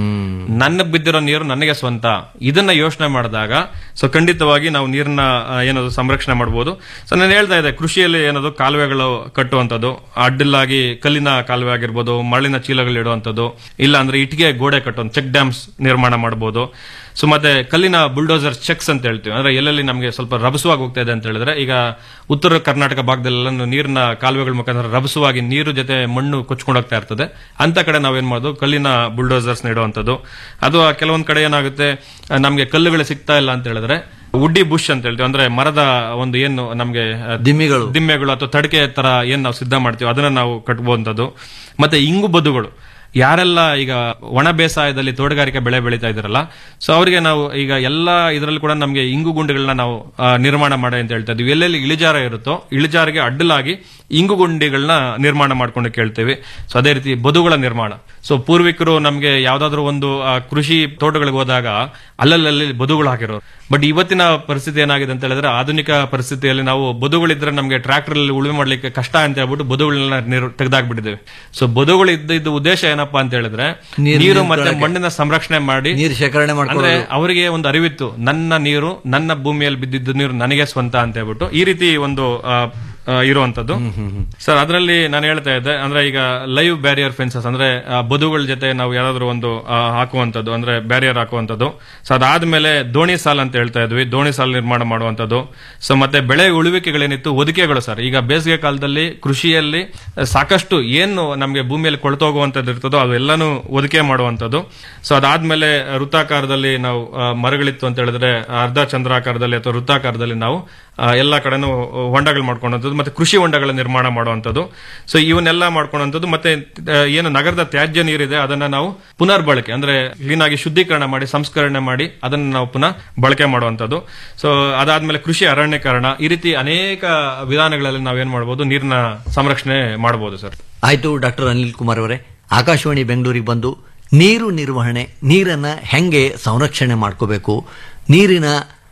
ನನ್ನ ಬಿದ್ದಿರೋ ನೀರು ನನಗೆ ಸ್ವಂತ ಇದನ್ನ ಯೋಚನೆ ಮಾಡಿದಾಗ ಸೊ ಖಂಡಿತವಾಗಿ ನಾವು ನೀರನ್ನ ಆ, ಏನದು ಸಂರಕ್ಷಣೆ ಮಾಡಬಹುದು ಸೊ ನಾನು ಹೇಳ್ತಾ ಇದ್ದೆ ಕೃಷಿಯಲ್ಲಿ ಏನದು ಕಾಲುವೆಗಳು ಕಟ್ಟುವಂಥದ್ದು ಅಡ್ಡಲಾಗಿ ಕಲ್ಲಿನ ಕಾಲುವೆ ಆಗಿರ್ಬೋದು ಮರಳಿನ ಚೀಲಗಳು ಇಡುವಂಥದ್ದು ಇಲ್ಲ ಅಂದ್ರೆ ಇಟ್ಟಿಗೆ ಗೋಡೆ ಕಟ್ಟುವಂತ ಚೆಕ್ ಡ್ಯಾಮ್ಸ್ ನಿರ್ಮಾಣ ಮಾಡಬಹುದು ಸೊ ಮತ್ತೆ ಕಲ್ಲಿನ ಬುಲ್ಡೋಸರ್ ಚೆಕ್ಸ್ ಅಂತ ಹೇಳ್ತೀವಿ ಅಂದ್ರೆ ಎಲ್ಲೆಲ್ಲಿ ನಮಗೆ ಸ್ವಲ್ಪ ರಭಸವಾಗಿ ಹೋಗ್ತಾ ಇದೆ ಅಂತ ಹೇಳಿದ್ರೆ ಈಗ ಉತ್ತರ ಕರ್ನಾಟಕ ಭಾಗದಲ್ಲೆಲ್ಲ ನೀರಿನ ಕಾಲುವೆಗಳ ಮುಖಾಂತರ ರಭಸವಾಗಿ ನೀರು ಜೊತೆ ಮಣ್ಣು ಕೊಚ್ಕೊಂಡು ಹೋಗ್ತಾ ಇರ್ತದೆ ಅಂತ ಕಡೆ ನಾವೇನ್ ಮಾಡೋದು ಕಲ್ಲಿನ ಬುಲ್ಡೋಸರ್ಸ್ ಇಡುವಂಥದ್ದು ಅದು ಕೆಲವೊಂದ್ ಕಡೆ ಏನಾಗುತ್ತೆ ಆ, ನಮ್ಗೆ ಕಲ್ಲುಗಳು ಸಿಗ್ತಾ ಇಲ್ಲ ಅಂತ ಹೇಳಿದ್ರೆ ಉಡ್ಡಿ ಬುಷ್ ಅಂತ ಹೇಳ್ತೀವಿ ಅಂದ್ರೆ ಮರದ ಒಂದು ಏನು ನಮ್ಗೆ ಆ, ದಿಮ್ಮಿಗಳು ದಿಮ್ಮೆಗಳು ಅಥವಾ ತಡಕೆ ತರ ಏನ್ ನಾವು ಸಿದ್ಧ ಮಾಡ್ತೀವಿ ಅದನ್ನ ನಾವು ಕಟ್ಬಹುವಂಥದ್ದು ಮತ್ತೆ ಇಂಗು ಬದುಗಳು ಯಾರೆಲ್ಲ ಈಗ ಒಣ ಬೇಸಾಯದಲ್ಲಿ ತೋಟಗಾರಿಕೆ ಬೆಳೆ ಬೆಳೀತಾ ಇದಾರಲ್ಲ ಸೊ ಅವರಿಗೆ ನಾವು ಈಗ ಎಲ್ಲ ಇದರಲ್ಲಿ ಕೂಡ ನಮಗೆ ಇಂಗು ಗುಂಡಿಗಳನ್ನ ನಾವು ಆ, ನಿರ್ಮಾಣ ಮಾಡಿ ಅಂತ ಹೇಳ್ತಾ ಇದ್ವಿ ಎಲ್ಲೆಲ್ಲಿ ಇಳಿಜಾರ ಇರುತ್ತೋ ಇಳಿಜಾರಿಗೆ ಅಡ್ಡಲಾಗಿ ಇಂಗು ಗುಂಡಿಗಳನ್ನ ನಿರ್ಮಾಣ ಮಾಡ್ಕೊಂಡು ಕೇಳ್ತೇವೆ ಸೊ ಅದೇ ರೀತಿ ಬದುಗಳ ನಿರ್ಮಾಣ ಸೊ ಪೂರ್ವಿಕರು ನಮಗೆ ಯಾವ್ದಾದ್ರು ಒಂದು ಆ, ಕೃಷಿ ತೋಟಗಳಿಗೆ ಹೋದಾಗ ಅಲ್ಲಲ್ಲಿ ಬದುಗಳು ಹಾಕಿರೋರು ಬಟ್ ಇವತ್ತಿನ ಪರಿಸ್ಥಿತಿ ಏನಾಗಿದೆ ಅಂತ ಹೇಳಿದ್ರೆ ಆಧುನಿಕ ಪರಿಸ್ಥಿತಿಯಲ್ಲಿ ನಾವು ಬದುಗಳಿದ್ರೆ ನಮಗೆ ಟ್ರ್ಯಾಕ್ಟರ್ ಅಲ್ಲಿ ಉಳುಮೆ ಮಾಡ್ಲಿಕ್ಕೆ ಕಷ್ಟ ಅಂತ ಹೇಳ್ಬಿಟ್ಟು ಬದುಗಳನ್ನ ನೀರು ತೆಗೆದಾಕ್ಬಿಟ್ಟಿದ್ದೇವೆ ಸೊ ಬದುಗಳು ಇದ್ದ ಉದ್ದೇಶ ಏನಪ್ಪಾ ಅಂತ ಹೇಳಿದ್ರೆ ನೀರು ನೀರು ಮತ್ತೆ ನಿಂತ್ಕೊಳ್ಳೋಕೆ. ಮಣ್ಣಿನ ಸಂರಕ್ಷಣೆ ಮಾಡಿ ನೀರು ಶೇಖರಣೆ ಅಂದ್ರೆ ಮಾಡ್ಕೊಳ್ಳೋದು ಅವರಿಗೆ ಒಂದು ಅರಿವಿತ್ತು ನನ್ನ ನೀರು ನನ್ನ ಭೂಮಿಯಲ್ಲಿ ಬಿದ್ದಿದ್ದು ನೀರು ನನಗೆ ಸ್ವಂತ ಅಂತ ಹೇಳ್ಬಿಟ್ಟು ಈ ರೀತಿ ಒಂದು ಆ, ಆ, ಇರುವಂತದ್ದು ಸರ್ ಅದರಲ್ಲಿ ನಾನು ಹೇಳ್ತಾ ಇದ್ದೆ ಅಂದ್ರೆ ಈಗ ಲೈವ್ ಬ್ಯಾರಿಯರ್ ಫೆನ್ಸಸ್ ಅಂದ್ರೆ ಆ, ಬದುಗಳ ಜೊತೆ ನಾವು ಯಾರಾದ್ರೂ ಒಂದು ಆ, ಹಾಕುವಂತದ್ದು ಅಂದ್ರೆ ಬ್ಯಾರಿಯರ್ ಹಾಕುವಂತದ್ದು ಸೊ ಅದಾದ್ಮೇಲೆ ದೋಣಿ ಸಾಲ್ ಅಂತ ಹೇಳ್ತಾ ಇದ್ವಿ ದೋಣಿ ಸಾಲ್ ನಿರ್ಮಾಣ ಮಾಡುವಂತದ್ದು ಸೊ ಮತ್ತೆ ಬೆಳೆ ಉಳುವಿಕೆಗಳೇನಿತ್ತು ಒದಿಕೆಗಳು ಸರ್ ಈಗ ಬೇಸಿಗೆ ಕಾಲದಲ್ಲಿ ಕೃಷಿಯಲ್ಲಿ ಸಾಕಷ್ಟು ಏನು ನಮಗೆ ಭೂಮಿಯಲ್ಲಿ ಕೊಳ್ತೋಗುವಂತದ್ದು ಇರ್ತದೋ ಅವೆಲ್ಲಾನು ಒದಿಕೆ ಮಾಡುವಂತದ್ದು ಸೊ ಅದಾದ್ಮೇಲೆ ವೃತ್ತಾಕಾರದಲ್ಲಿ ನಾವು ಆ, ಮರಗಳಿತ್ತು ಅಂತ ಹೇಳಿದ್ರೆ ಅರ್ಧ ಚಂದ್ರಾಕಾರದಲ್ಲಿ ಅಥವಾ ವೃತ್ತಾಕಾರದಲ್ಲಿ ನಾವು ಆ, ಎಲ್ಲಾ ಕಡೆನೂ ಹೊಂಡಗಳು ಮಾಡ್ಕೊಳ್ಳುವಂಥದ್ದು ಮತ್ತೆ ಕೃಷಿ ಹೊಂಡಗಳ ನಿರ್ಮಾಣ ಮಾಡುವಂಥದ್ದು ಸೊ ಇವನ್ನೆಲ್ಲ ಮಾಡ್ಕೊಳ್ಳುವಂಥದ್ದು ಮತ್ತೆ ಆ, ಏನು ನಗರದ ತ್ಯಾಜ್ಯ ನೀರಿದೆ ಅದನ್ನ ನಾವು ಪುನರ್ಬಳಕೆ ಅಂದ್ರೆ ಕ್ಲೀನ್ ಆಗಿ ಶುದ್ಧೀಕರಣ ಮಾಡಿ ಸಂಸ್ಕರಣೆ ಮಾಡಿ ಅದನ್ನ ನಾವು ಪುನಃ ಬಳಕೆ ಮಾಡುವಂಥದ್ದು ಸೊ ಅದಾದ್ಮೇಲೆ ಕೃಷಿ ಅರಣ್ಯೀಕರಣ ಈ ರೀತಿ ಅನೇಕ ವಿಧಾನಗಳಲ್ಲಿ ನಾವೇನ್ ಮಾಡಬಹುದು ನೀರಿನ ಸಂರಕ್ಷಣೆ ಮಾಡಬಹುದು ಸರ್ ಆಯ್ತು ಡಾಕ್ಟರ್ ಅನಿಲ್ ಕುಮಾರ್ ಅವರೇ ಆಕಾಶವಾಣಿ ಬೆಂಗಳೂರಿಗೆ ಬಂದು ನೀರು ನಿರ್ವಹಣೆ ನೀರನ್ನ ಹೆಂಗೆ ಸಂರಕ್ಷಣೆ ಮಾಡ್ಕೋಬೇಕು ನೀರಿನ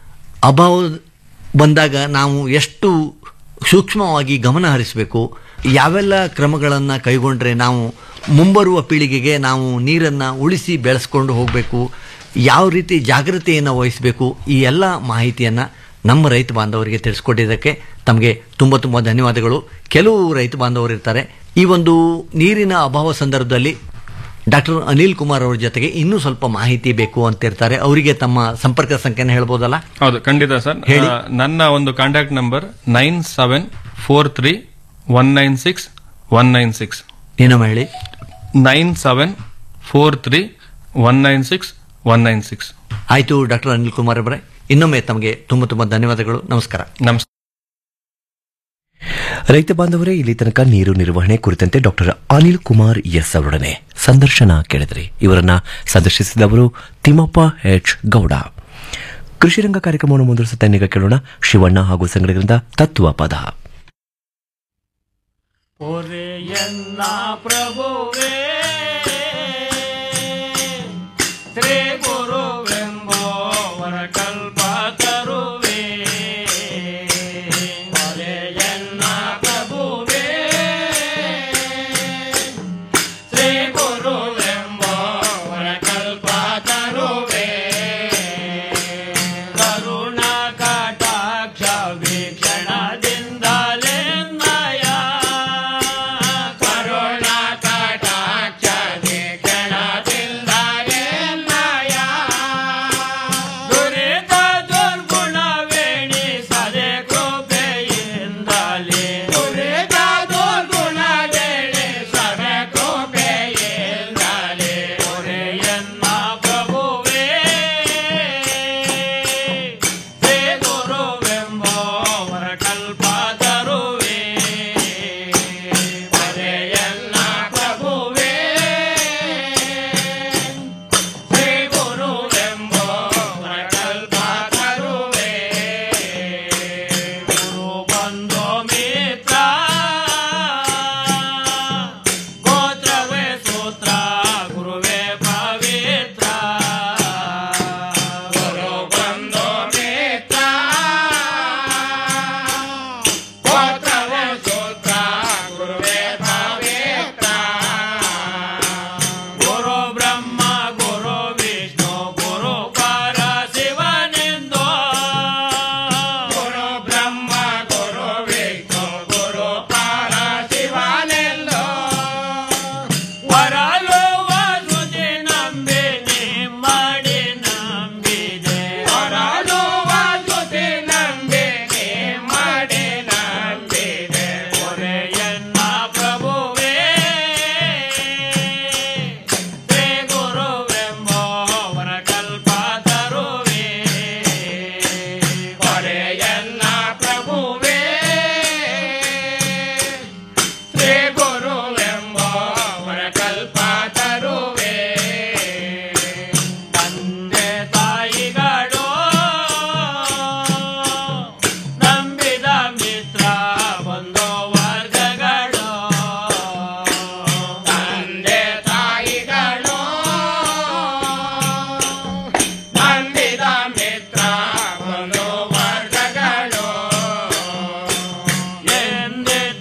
ಅಭಾವ ಬಂದಾಗ ನಾವು ಎಷ್ಟು ಸೂಕ್ಷ್ಮವಾಗಿ ಗಮನ ಹರಿಸಬೇಕು ಯಾವೆಲ್ಲ ಕ್ರಮಗಳನ್ನು ಕೈಗೊಂಡ್ರೆ ನಾವು ಮುಂಬರುವ ಪೀಳಿಗೆಗೆ ನಾವು ನೀರನ್ನು ಉಳಿಸಿ ಬೆಳೆಸ್ಕೊಂಡು ಹೋಗಬೇಕು ಯಾವ ರೀತಿ ಜಾಗೃತಿಯನ್ನು ವಹಿಸಬೇಕು ಈ ಎಲ್ಲ ಮಾಹಿತಿಯನ್ನು ನಮ್ಮ ರೈತ ಬಾಂಧವರಿಗೆ ತಿಳಿಸ್ಕೊಟ್ಟಿದ್ದಕ್ಕೆ ತಮಗೆ ತುಂಬ ತುಂಬ ಧನ್ಯವಾದಗಳು ಕೆಲವು ರೈತ ಬಾಂಧವರು ಇರ್ತಾರೆ ಈ ಒಂದು ನೀರಿನ ಅಭಾವ ಸಂದರ್ಭದಲ್ಲಿ ಡಾಕ್ಟರ್ ಅನಿಲ್ ಕುಮಾರ್ ಅವ್ರ ಜೊತೆಗೆ ಇನ್ನೂ ಸ್ವಲ್ಪ ಮಾಹಿತಿ ಬೇಕು ಅಂತ ಇರ್ತಾರೆ ಅವರಿಗೆ ತಮ್ಮ ಸಂಪರ್ಕ ಸಂಖ್ಯೆನ ಹೇಳ್ಬೋದಲ್ಲ ಹೌದು ಖಂಡಿತ ಸರ್ ಹೇಳಿ. ಆ, ನನ್ನ ಒಂದು contact number nine seven four three one nine six one nine six ಇನ್ನೊಮ್ಮೆ ಹೇಳಿ nine seven four three one nine six one nine six ಆಯ್ತು ಡಾಕ್ಟರ್ ಅನಿಲ್ ಕುಮಾರ್ ಅವರೇ ಇನ್ನೊಮ್ಮೆ ತಮಗೆ ತುಂಬ ತುಂಬ ಧನ್ಯವಾದಗಳು ನಮಸ್ಕಾರ ನಮಸ್ಕಾರ ರೈತ ಬಾಂಧವರೇ ಇಲ್ಲಿ ತನಕ ನೀರು ನಿರ್ವಹಣೆ ಕುರಿತಂತೆ ಡಾಕ್ಟರ್ ಅನಿಲ್ ಕುಮಾರ್ ಎಸ್ ಅವರೊಡನೆ ಸಂದರ್ಶನ ಕೇಳಿದ್ರಿ ಇವರನ್ನ ಸಂದರ್ಶಿಸಿದವರು ತಿಮ್ಮಪ್ಪ ಎಚ್ ಗೌಡ ಕೃಷಿರಂಗ ಕಾರ್ಯಕ್ರಮವನ್ನು ಮುಂದುವರಿಸುತ್ತಾ ಈಗ ಕೇಳೋಣ ಶಿವಣ್ಣ ಹಾಗೂ ಸಂಗಡಿಗರಿಂದ ತತ್ವ ಪದ ಒರೆಯನ್ನ ಪ್ರಭುವೇ